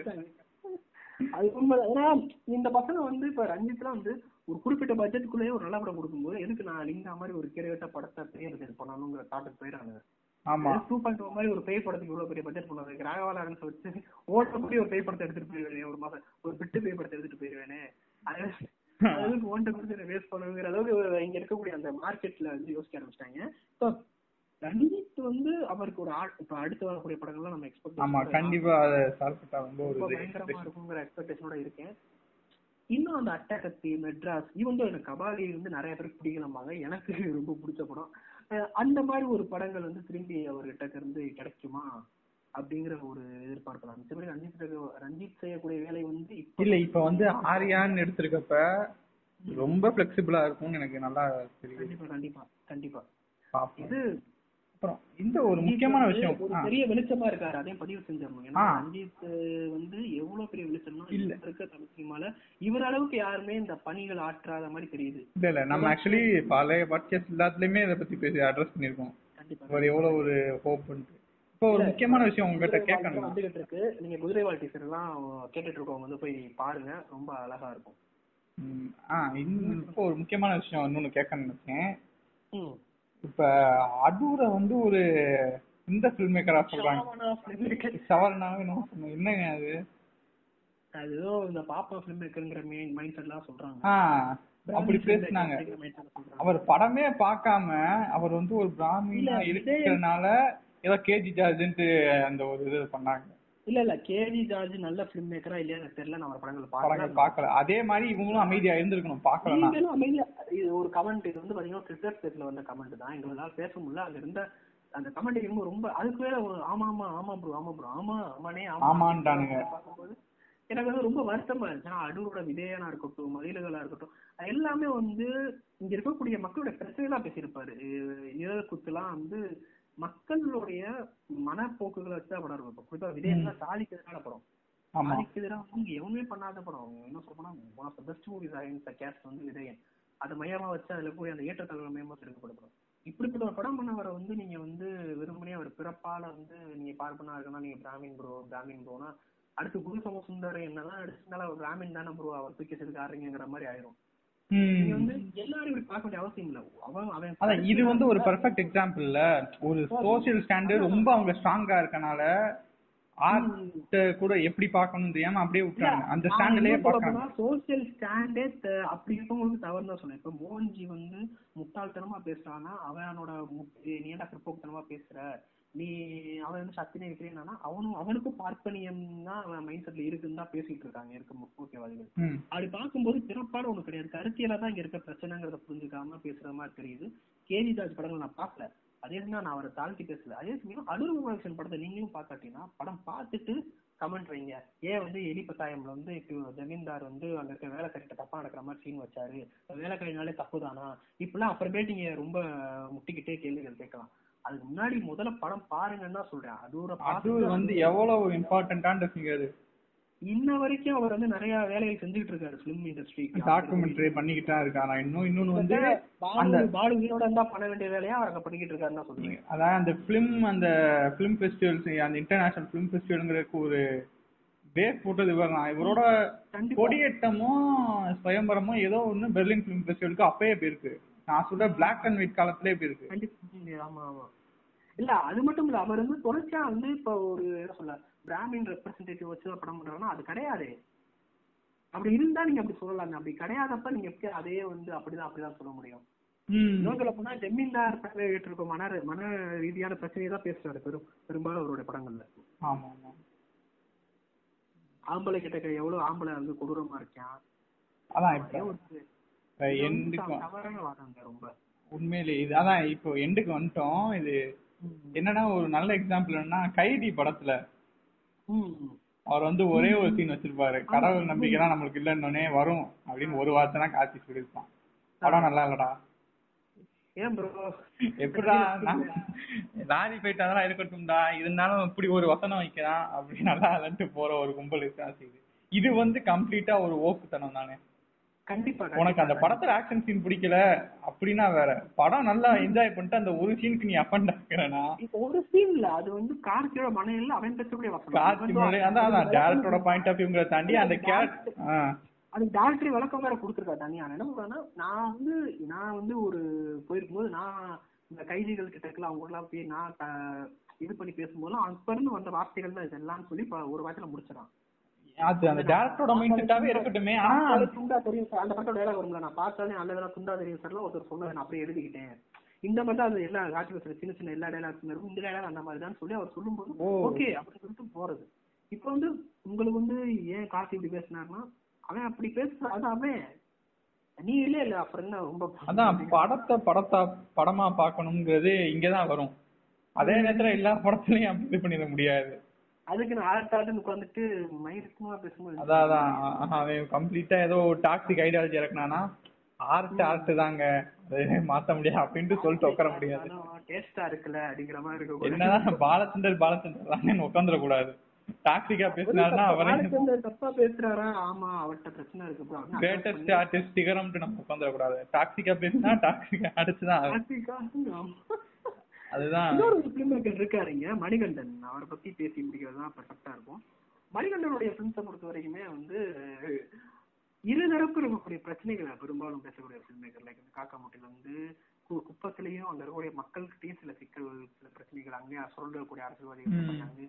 அது உண்மை ஏன்னா இந்த பசங்க வந்து இப்ப ரஞ்சித்லாம் வந்து ஒரு குறிப்பிட்ட பட்ஜெட்டுக்குள்ளேயே ஒரு நல்ல படம் கொடுக்கும்போது எதுக்கு நான் லிங்கா மாதிரி ஒரு கிரேட்ட படத்தை பேர் பண்ணணுங்கிற தாட்டுக்கு போயிடாங்க ஆமா டூ பாயிண்ட் மாதிரி ஒரு பேய் படத்துக்கு இவ்வளவு பெரிய பட்ஜெட் பண்ணாது ராகவா லாரன்ஸ் வச்சு ஓட்டப்படி ஒரு பேய் படத்தை எடுத்துட்டு போயிருவேனே ஒரு மாசம் ஒரு பிட்டு பேய் படத்தை எடுத்துட்டு போயிருவேனே அது அதுக்கு ஓட்ட கொடுத்து வேஸ்ட் பண்ணுங்கிற அளவுக்கு இங்க இருக்கக்கூடிய அந்த மார்க்கெட்ல வந்து யோசிக்க ஆரம்பிச்சிட்டாங்க இப்போ ரஞ்சித் வந்து அவருக்கு ஒரு ஆர்ட் இப்ப அடுத்து வரக்கூடிய படங்கள்லாம் நம்ம எக்ஸ்பெக்ட் ஆமா கண்டிப்பா அது சால்பட்டா ரொம்ப ஒரு ரொம்ப இது பயங்கரமா இருக்குங்கிற எக்ஸ்பெக்டேஷனோட இருக்கேன் இன்னும் அந்த அட்டகத்தி மெட்ராஸ் ஈவன் தான் எனக்கு கபாலி வந்து நிறைய பேருக்கு பிடிக்கலம்பாங்க எனக்கு ரொம்ப பிடிச்ச படம் அஹ் அந்த மாதிரி ஒரு படங்கள் வந்து திரும்பி அவர்கிட்ட இருந்து கிடைக்குமா அப்படிங்கிற ஒரு எதிர்பார்க்கலாம் மிச்சபடி ரஞ்சித் ரகு- ரஞ்சித் செய்யக்கூடிய வேலை வந்து இப்ப இல்ல இப்ப வந்து ஆரியான்னு எடுத்திருக்கப்ப ரொம்ப பிளெக்சிபிளா இருக்கும்னு எனக்கு நல்லா தெரியும் கண்டிப்பா கண்டிப்பா கண்டிப்பா பாப்போம் இது அப்புறம் இந்த ஒரு முக்கியமான வந்து விஷயம் ஒரு ஆ, பெரிய வெளிச்சமா இருக்காரு அதையும் பதிவு செஞ்சிடணும் ஏன்னா ஆ. ரஞ்சித் வந்து எவ்வளவு பெரிய வெளிச்சம்னா இல்ல. இப்ப இருக்க தமிழ் சினிமால இவர் அளவுக்கு யாருமே இந்த பணிகள் ஆற்றாத மாதிரி தெரியுது இல்ல இல்ல நம்ம ஆக்சுவலி பழைய பாட்காஸ்ட் எல்லாத்துலயுமே இதை பத்தி பேசி அட்ரஸ் பண்ணிருக்கோம் கண்டிப்பா ஒரு எவ்வளவு ஒரு ஹோப் இப்போ ஒரு முக்கியமான விஷயம் உங்ககிட்ட குதிரை வாழ்க்கை கேட்கணும் வந்துகிட்டு இருக்கு நீங்க குதிரை வாழ்க்கை டீச்சர் எல்லாம் கேட்டுட்டு இருக்கவங்க வந்து போய் பாருங்க ரொம்ப அழகா இருக்கும் ம், ஆ இன்னும் இப்போ ஒரு முக்கியமான விஷயம் இன்னொன்னு கேட்க நினைச்சேன் ம். இப்ப அடூரை வந்து ஒரு இந்த ஃபில்ம் மேக்கரா சொல்றாங்க ஷாவனா film maker. சவரனாவே என்ன சொன்னோம் என்னங்க அது அது ஏதோ இந்த பாப்பா ஃபிலிம் மேக்கருங்கிற மெயின் மைண்ட் செட் எல்லாம் சொல்றாங்க ஆ அப்படி பேசினாங்க அப்படிங்கிற mindset ல சொல்றாங்க. அவர் படமே பார்க்காம அவர் வந்து ஒரு பிராமினா இல்ல, இதே- இருக்கிறதுனால ஏதோ கேஜி ஜார்ஜ்ன்ட்டு அந்த ஒரு இது பண்ணாங்க இல்ல இல்ல கேஜி ஜார்ஜ் நல்ல பிலிம் மேக்கரா இல்லையா எனக்கு தெரியல நான் அவர் படங்கள் படங்கள் பார்க்கல பார்க்கல அதே மாதிரி இவங்களும் அமைதியா இருந்திருக்கணும் பார்க்கலனா நீங்களும் அமைதியா இது ஒரு கமெண்ட் இது வந்து பாத்தீங்கன்னா ட்விட்டர் ஸ்பேஸ்ல வந்த கமெண்ட் தான் எங்களால பேச முடியல அங்க இருந்த அந்த கமெண்ட் ரொம்ப ரொம்ப அதுக்கு வேற ஒரு ஆமா ஆமா ஆமா ப்ரோ ஆமா ப்ரோ ஆமா ஆமானே ஆமா ஆமான்ட்டானுங்க. பார்க்கும்போது எனக்கு வந்து ரொம்ப வருத்தமா இருந்துச்சு ஏன்னா அடூரோட விதையனா இருக்கட்டும் மதில்களா இருக்கட்டும் அது எல்லாமே வந்து இங்க இருக்கக்கூடிய மக்களுடைய பிரச்சனைலாம் பேசியிருப்பாரு நிழல் குத்துலாம் வந்து மக்களுடைய மனப்போக்குகளை வச்சு தான் படம் இருக்கும் இப்ப குறிப்பா விதையெல்லாம் சாதிக்கு எதிரான படம் ஆமா சாதிக்கு எதிராக வந்து இங்க எவனுமே பண்ணாத படம் அவங்க என்ன சொல்லணும்னா one of the best movies ஆகின் கேஸ்ட் வந்து விதயன் அதை மையமா வச்சு அதுல போய் அந்த ஏற்றத்தாழ்வு மையமா எடுக்கப்பட்ட படம் இப்படிப்பட்ட ஒரு படம் பண்ணவரை வந்து நீங்க வந்து வெறுமனே அவர் பிறப்பால வந்து நீங்க பார்ப்பனா இருக்கனா நீங்க பிராமின் ப்ரோ பிராமின் ப்ரோனா அடுத்து குரு சம சுந்தர் என்னதான் அடிச்சுனால அவர் பிராமின் தானே ப்ரோ அவர் தூக்கி செதுக்காருங்கிற மாதிரி ஆயிரும் நீங்க ம். வந்து எல்லாரும் இப்படி பார்க்க வேண்டிய அவசியம் இல்ல அவன் அவன் அதான் இது வந்து ஒரு பெர்ஃபெக்ட் எக்ஸாம்பிள்ல ஒரு சோசியல் ஸ்டாண்டர்ட் ரொம்ப அவங்க ஸ்ட்ராங்கா இருக்கனால ஆர்ட் கூட எப்படி பார்க்கணும் தெரியாம அப்படியே விட்டுறாங்க அந்த ஸ்டாண்டர்ட்லயே பார்க்கறாங்க சோசியல் ஸ்டாண்டே அப்படி இருக்கவங்களுக்கு தவறு தான் சொன்னேன் இப்ப மோகன்ஜி வந்து முட்டாள்தனமா பேசுறான்னா அவனோட முட்- நீ ஏன்டா பிற்போக்குத்தனமா பேசுற நீ அவன் வந்து சத்தினை வைக்கிறேன்னா அவனும் அவனுக்கும் பார்ப்பனியம் தான் அவன் மைண்ட் செட்ல இருக்குன்னு தான் பேசிட்டு இருக்காங்க இருக்க முற்போக்கியவாதிகள் ம். அப்படி பார்க்கும்போது பிறப்பாடு ஒண்ணு கிடையாது கருத்தியலா தான் இங்க இருக்க பிரச்சனைங்கிறத புரிஞ்சுக்காம பேசுற மாதிரி தெரியுது கேஜி ஜார்ஜ் படங்கள் நான் பார்க்கல அதே சமயம் நான் அவரை தாழ்த்தி பேசல அதே சமயம் அடூர் குணாக்ஷன் படத்தை நீங்களும் பார்க்காட்டீங்கன்னா படம் பார்த்துட்டு கமெண்ட் வைங்க ஏன் வந்து எலி பத்தாயம்ல வந்து இப்போ ஜமீன்தார் வந்து அங்க இருக்க வேலைக்காரிட்ட தப்பா நடக்கிற மாதிரி சீன் வச்சாரு வேலைக்காரினாலே தப்புதானா இப்பெல்லாம் அப்புறமேட்டு நீங்க ரொம்ப முட்டிக்கிட்டே கேள்விகள் கேட்கலாம் அதுக்கு முன்னாடி முதல்ல படம் பாருங்கன்னு தான் சொல்றேன் அதோட அது பார்த்துட்டு வந்து எவ்வளவு ஒரு இம்பார்ட்டன்டான திங் அது இன்ன வரைக்கும் அவர் வந்து நிறைய வேலைகள் செஞ்சுட்டு இருக்காரு பிலிம் இண்டஸ்ட்ரி டாக்குமெண்ட்ரி பண்ணிக்கிட்டு தான் இருக்காங்க இன்னும் இன்னொன்னு வந்து பாலு பாலு உயிரோட இருந்தா பண்ண வேண்டிய வேலையா அவர் அங்க பண்ணிக்கிட்டு இருக்காருன்னு தான் சொல்லுவேன் அதான் அந்த ஃபிலிம் அந்த ஃபிலிம் ஃபெஸ்டிவல்ஸ் அந்த இன்டர்நேஷனல் ஃபிலிம் ஃபெஸ்டிவல்ங்கிறதுக்கு ஒரு பேஸ் போட்டது இவர் தான் இவரோட கண்டிப்பா கொடியேற்றமும் சுயம்பரமும் ஏதோ ஒண்ணு பெர்லின் ஃபிலிம் ஃபெஸ்டிவலுக்கு அப்பயே போயிருக்கு நான் சொல்ற பிளாக் அண்ட் ஒயிட் காலத்திலே போயிருக்கு கண்டிப்பா ஆமா ஆமா இல்ல அது மட்டும் இல்ல அவர் வந்து தொடர்ச்சியா வந்து இப்ப ஒரு என்ன சொல்ல பிராமின் ரெப்ரசன்டேட்டிவ் வச்சு தான் படம் பண்றாருன்னா அது கிடையாது அப்படி இருந்தா நீங்க அப்படி சொல்லலாங்க அப்படி கிடையாதப்ப நீங்க எப்படி அதே வந்து அப்படிதான் அப்படிதான் சொல்ல முடியும் ம். இன்னும் சொல்ல போனா ஜமீன்தார் கிட்ட இருக்க மன மன ரீதியான பிரச்சனையை தான் பேசுறாரு பெரும் பெரும்பாலும் அவருடைய படங்கள்ல ஆமா ஆமா ஆம்பளை கிட்ட இருக்க எவ்வளவு ஆம்பளை வந்து கொடூரமா இருக்கான் அதான் அதே இப்போ ஒரு எண்டுக்கும் தவறான வாதங்க ரொம்ப உண்மையிலே இது அதான் இப்போ எண்டுக்கு வந்துட்டோம் இது என்னன்னா ஒரு நல்ல எக்ஸாம்பிள் என்னன்னா கைதி படத்துல ம். அவர் வந்து ஒரே ஒரு சீன் வச்சிருப்பாரு கடவுள் நம்பிக்கைலாம் நம்மளுக்கு இல்லைன்னொன்னே வரும் அப்படின்னு ஒரு வார்த்தை தான் காட்சி சொல்லியிருப்பான் படம் நல்லா இல்லடா ஏன் ப்ரோ எப்படிடா நான் லாரி போயிட்டு அதெல்லாம் இருக்கட்டும்டா இருந்தாலும் இப்படி ஒரு வசனம் வைக்கிறான் அப்படி நல்லா இல்லன்ட்டு போற ஒரு கும்பல் இருக்கதான் செய்யுது இது வந்து கம்ப்ளீட்டா ஒரு ஓக்குத்தனம் தானே கண்டிப்பா உனக்கு அந்த படத்துல ஆக்ஷன் சீன் பிடிக்கல அப்படின்னா வேற படம் நல்லா என்ஜாய் பண்ணிட்டு அந்த ஒரு சீனுக்கு நீ அப்பண்ட் ஆக்குறனா இப்ப ஒரு சீன் இல்ல அது வந்து கார்த்தியோட மனையில அவன் பேசக்கூடிய வசனம் காட்சி முன்னாடி அதான் அதான் டேரக்டரோட பாயிண்ட் ஆஃப் வியூங்கிற தாண்டி அந்த கேரக்டர் அது டேரக்டரி விளக்கம் வேற கொடுத்துருக்கா தனியா நான் என்ன சொல்றேன்னா நான் வந்து நான் வந்து ஒரு போயிருக்கும்போது நான் இந்த கைதிகள் கிட்ட இருக்கலாம் அவங்க எல்லாம் போய் நான் க- இது பண்ணி பேசும்போதெல்லாம் அப்ப இருந்து வந்த வார்த்தைகள் தான் இதெல்லாம் சொல்லி இப்ப ஒரு வார்த்தையில முடிச்சிடான் அது அந்த டேரக்டரோட மைண்ட் செட்டாவே இருக்கட்டுமே ஆனா பார்த்தாலே துண்டா தெரியும் சார் அந்த படத்தோட வேலை வரும்ல நான் பார்த்தாலே நல்ல வேலை துண்டா தெரியும் சார்லாம் ஒருத்தர் சொன்னதை நான் அப்படியே எழுதிக்கிட்டேன் இந்த மாதிரி தான் அது எல்லா காட்சி பேசுற சின்ன சின்ன எல்லா டைலாக்ஸும் இருக்கும் இந்த டைலாக் அந்த மாதிரி தான் சொல்லி அவர் சொல்லும்போது ஓ. ஓகே அப்படின்னு சொல்லிட்டு போறது இப்போ வந்து உங்களுக்கு வந்து ஏன் கார்த்தி இப்படி பேசினாருன்னா அவன் அப்படி பேசுற அது அவன் நீ இல்ல இல்ல அப்புறம் என்ன ரொம்ப அதான் படத்தை படத்தா படமா பார்க்கணுங்கிறது இங்கதான் வரும் அதே நேரத்துல எல்லா படத்துலயும் அப்படி இது பண்ணிட முடியாது அதுக்கு நான் ஆர்ட் ஆர்ட்னு உட்காந்துட்டு மயிரத்துமா பேசும்போது அதான் அதான் ஆஹ் அவன் கம்ப்ளீட்டா ஏதோ டாக்ஸிக் ஐடியாலஜி இறக்குனானா ஆர்ட் ஆர்ட் தாங்க அது மாத்த முடியாது அப்படின்ட்டு சொல்லிட்டு உட்கார முடியாது டேஸ்டா இருக்குல்ல அப்படிங்கிற மாதிரி இருக்க என்னதான் பாலச்சந்தர் பாலச்சந்தர் தானே உட்காந்துட கூடாது டாக்ஸிக்கா பேசினாருன்னா அவரே பாலச்சந்தர் தப்பா பேசுறாரா ஆமா அவர்ட்ட பிரச்சனை இருக்கு bro. அப்படின்னு கிரேட்டஸ்ட் ஆர்டிஸ்ட் திகரம்ட்டு நம்ம உட்காந்துட கூடாது டாக்ஸிக்கா பேசினா டாக்ஸிக்கா அடிச்சுதான் ஆகும். கார்த்திகா, ஆமா. அதுதான் இன்னொரு ஃபிலிம் மேக்கர் இருக்காருங்க மணிகண்டன் அவரை பத்தி பேசி முடிக்கிறது தான் பெர்ஃபெக்டா இருக்கும் மணிகண்டனுடைய ஃபிலிம்ஸை பொறுத்த வரைக்குமே வந்து இருதரப்பு இருக்கக்கூடிய பிரச்சனைகளை பெரும்பாலும் பேசக்கூடிய ஃபிலிம் மேக்கர் லைக் காக்கா முட்டையில வந்து கு- குப்பத்திலையும் அங்க இருக்கக்கூடிய மக்கள்கிட்டயும் சில சிக்கல் சில பிரச்சனைகள் அங்கேயே சொல்லக்கூடிய அரசியல்வாதிகள் ம். இருப்பாங்க.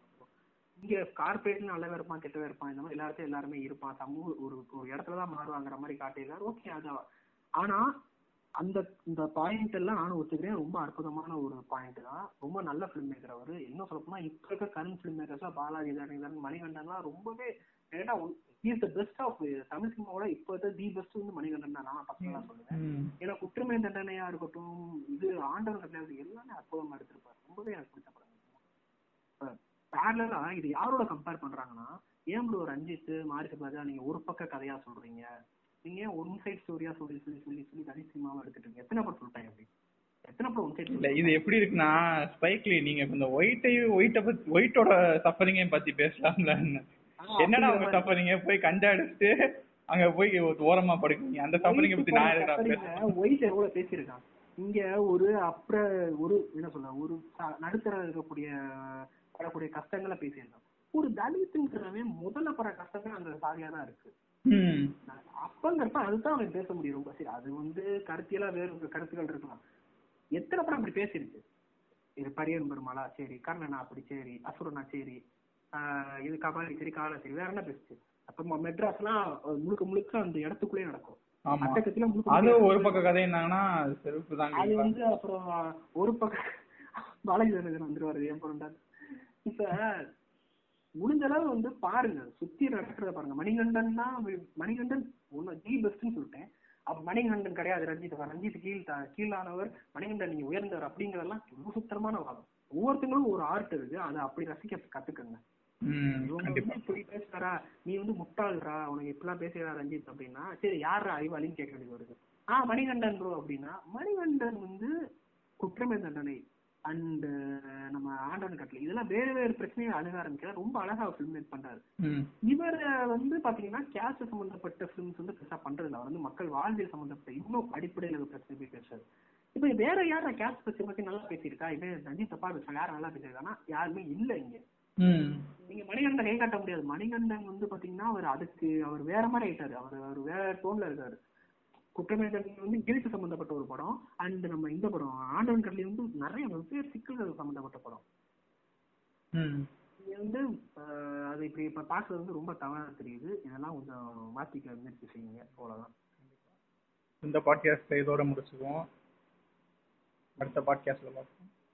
இங்க கார்பரேட்ல நல்லவே இருப்பான் கெட்டவே இருப்பான் இந்த மாதிரி எல்லா இடத்துலயும் எல்லாருமே இருப்பான் சமூக ஒரு ஒரு இடத்துல தான் மாறுவாங்கிற மாதிரி காட்டியிருக்காரு ஓகே அது ஆனா அந்த இந்த பாயிண்ட் எல்லாம் நானும் ஒத்துக்கிறேன் ரொம்ப அற்புதமான ஒரு பாயிண்ட் தான் ரொம்ப நல்ல ஃபிலிம் மேக்கர் அவரு என்ன சொல்ல போனா இப்ப இருக்க கரண்ட் ஃபிலிம் மேக்கர்ஸ்லாம் பாலாஜி தரணிதரன் மணிகண்டன்லாம் ரொம்பவே ஏன்னா is the best of Tamil சினிமாவோட இப்போ இருக்க தி பெஸ்ட் வந்து மணிகண்டன் தான் நான் பர்சனலா சொல்லுவேன் ம். ஏன்னா குற்றமே தண்டனையா இருக்கட்டும் இது ஆண்டவன் கட்டளை எல்லாமே அற்புதமா எடுத்திருப்பாரு ரொம்பவே எனக்கு பிடிச்ச படம் பேரலா இது யாரோட கம்பேர் பண்றாங்கன்னா ஏன் bro ரஞ்சித் மாரிச ராஜா நீங்க ஒரு பக்க கதையா சொல்றீங்க நீங்க ஏன் ஒன் சைட் ஸ்டோரியா சொல்லி சொல்லி சொல்லி சொல்லி தனி சினிமாவை எடுத்துட்டு இருக்கீங்க எத்தனை படம் சொல்லிட்டேன் அப்படி எத்தனை படம் ஒன் இல்ல சைட் இது எப்படி இருக்குன்னா ஸ்பைக்லி நீங்க இப்ப இந்த ஒயிட்டையும் ஒயிட்ட பத்தி ஒயிட்டோட சஃபரிங்கையும் பத்தி பேசலாம்ல என்னடா உங்க சஃபரிங்க போய் கஞ்சா அடிச்சுட்டு அங்க போய் ஒரு ஓரமா படுக்கீங்க அந்த சஃபரிங்க பத்தி நான் எதுடா பேசுறேன் ஒயிட் எவ்வளவு பேசியிருக்கான் இங்க ஒரு அப்புற ஒரு என்ன சொல்ல ஒரு ச- நடுத்தர இருக்கக்கூடிய படக்கூடிய கஷ்டங்களை பேசியிருக்கான் ஒரு தலித்துங்கிறவன் முதல்ல படுற கஷ்டங்கள் அந்த சாதியா தான் இருக்கு ம். அப்பங்கிறப்ப அதுதான் அவன் பேச முடியும் ரொம்ப சரி அது வந்து கருத்தியலா வேறு கருத்துக்கள் இருக்கலாம் எத்தனை படம் அப்படி பேசியிருக்கு இது பரியன் பெருமாளா சரி கர்ணனா அப்படி சரி அசுரனா சரி ஆஹ் இது கபாலி சரி காலா சரி வேற என்ன பேசுச்சு அப்ப மெட்ராஸ்லாம் முழுக்க முழுக்க அந்த இடத்துக்குள்ளே நடக்கும் ஆமா அட்டகத்துல முழுக்க அது முழுக்க ஒரு பக்க கதைன்னாங்கன்னா அது செருப்பு அது தாங்க வந்து அப்புறம் ஒரு பக்கம் பாலாஜி தனகன் வந்துருவாரு என் படம் இப்ப முடிஞ்ச அளவு வந்து பாருங்க சுத்தி நடக்கிறத பாருங்க மணிகண்டன் தான் மணிகண்டன் ஒண்ணு தி பெஸ்ட்னு சொல்லிட்டேன் அப்ப மணிகண்டன் கிடையாது ரஞ்சித் ரஞ்சித் கீழ் கீழானவர் மணிகண்டன் நீங்க உயர்ந்தவர் அப்படிங்கறதெல்லாம் ரொம்ப சுத்தரமான வாதம் ஒவ்வொருத்தங்களும் ஒரு ஆர்ட் இருக்கு அதை அப்படி ரசிக்க கத்துக்கங்க ம் இவங்க கண்டிப்பா வந்து இப்படி பேசுறாரா நீ வந்து முட்டாள்றா உனக்கு இப்படிலாம் பேசுறா ரஞ்சித் அப்படின்னா சரி யாரா அறிவாளின்னு கேட்க வேண்டியது வருது ஆஹ் மணிகண்டன் ப்ரோ அப்படின்னா மணிகண்டன் வந்து குற்றமே தண்டனை அண்ட் நம்ம ஆண்டவன் கட்டளை இதெல்லாம் வேறு வேறு பிரச்சனையை அணுக ஆரம்பிக்கிறார் ரொம்ப அழகா ஃபில்ம் மேக் பண்றாரு ம் இவர் வந்து பாத்தீங்கன்னா கேஸ்ட் சம்பந்தப்பட்ட ஃபிலிம்ஸ் வந்து பெருசா பண்றது இல்ல அவர் வந்து மக்கள் வாழ்வியல் சம்பந்தப்பட்ட இன்னும் அடிப்படையில ஒரு பிரச்சனை போய் பேசுறாரு இப்ப வேற யார கேஸ்ட் பிரச்சனை பத்தி நல்லா பேசியிருக்கா இவன் ரஞ்சித் தப்பா பேசுறா யார் நல்லா பேசியிருக்கானா யாருமே இல்ல இங்க ம் நீங்க மணிகண்டன் கை காட்ட முடியாது மணிகண்டன் வந்து பாத்தீங்கன்னா அவர் அதுக்கு அவர் வேற மாதிரி ஆயிட்டாரு அவர் அவர் வேற டோன்ல இருக்காரு குற்றமேதன் வந்து கிழித்து சம்பந்தப்பட்ட ஒரு படம் அண்ட் நம்ம இந்த படம் ஆண்டவன் கடலி வந்து நிறைய வெவ்வேறு சிக்கல்கள் சம்பந்தப்பட்ட படம் ம் நீங்க வந்து ஆஹ், அது இப்படி இப்ப பாக்குறது வந்து ரொம்ப தவறா தெரியுது இதெல்லாம் கொஞ்சம் மாத்திக்க முயற்சி செய்யுங்க அவ்வளவுதான் இந்த பாட்காஸ்ட் இதோட முடிச்சுக்குவோம் அடுத்த பாட்காஸ்ட்ல பார்ப்போம்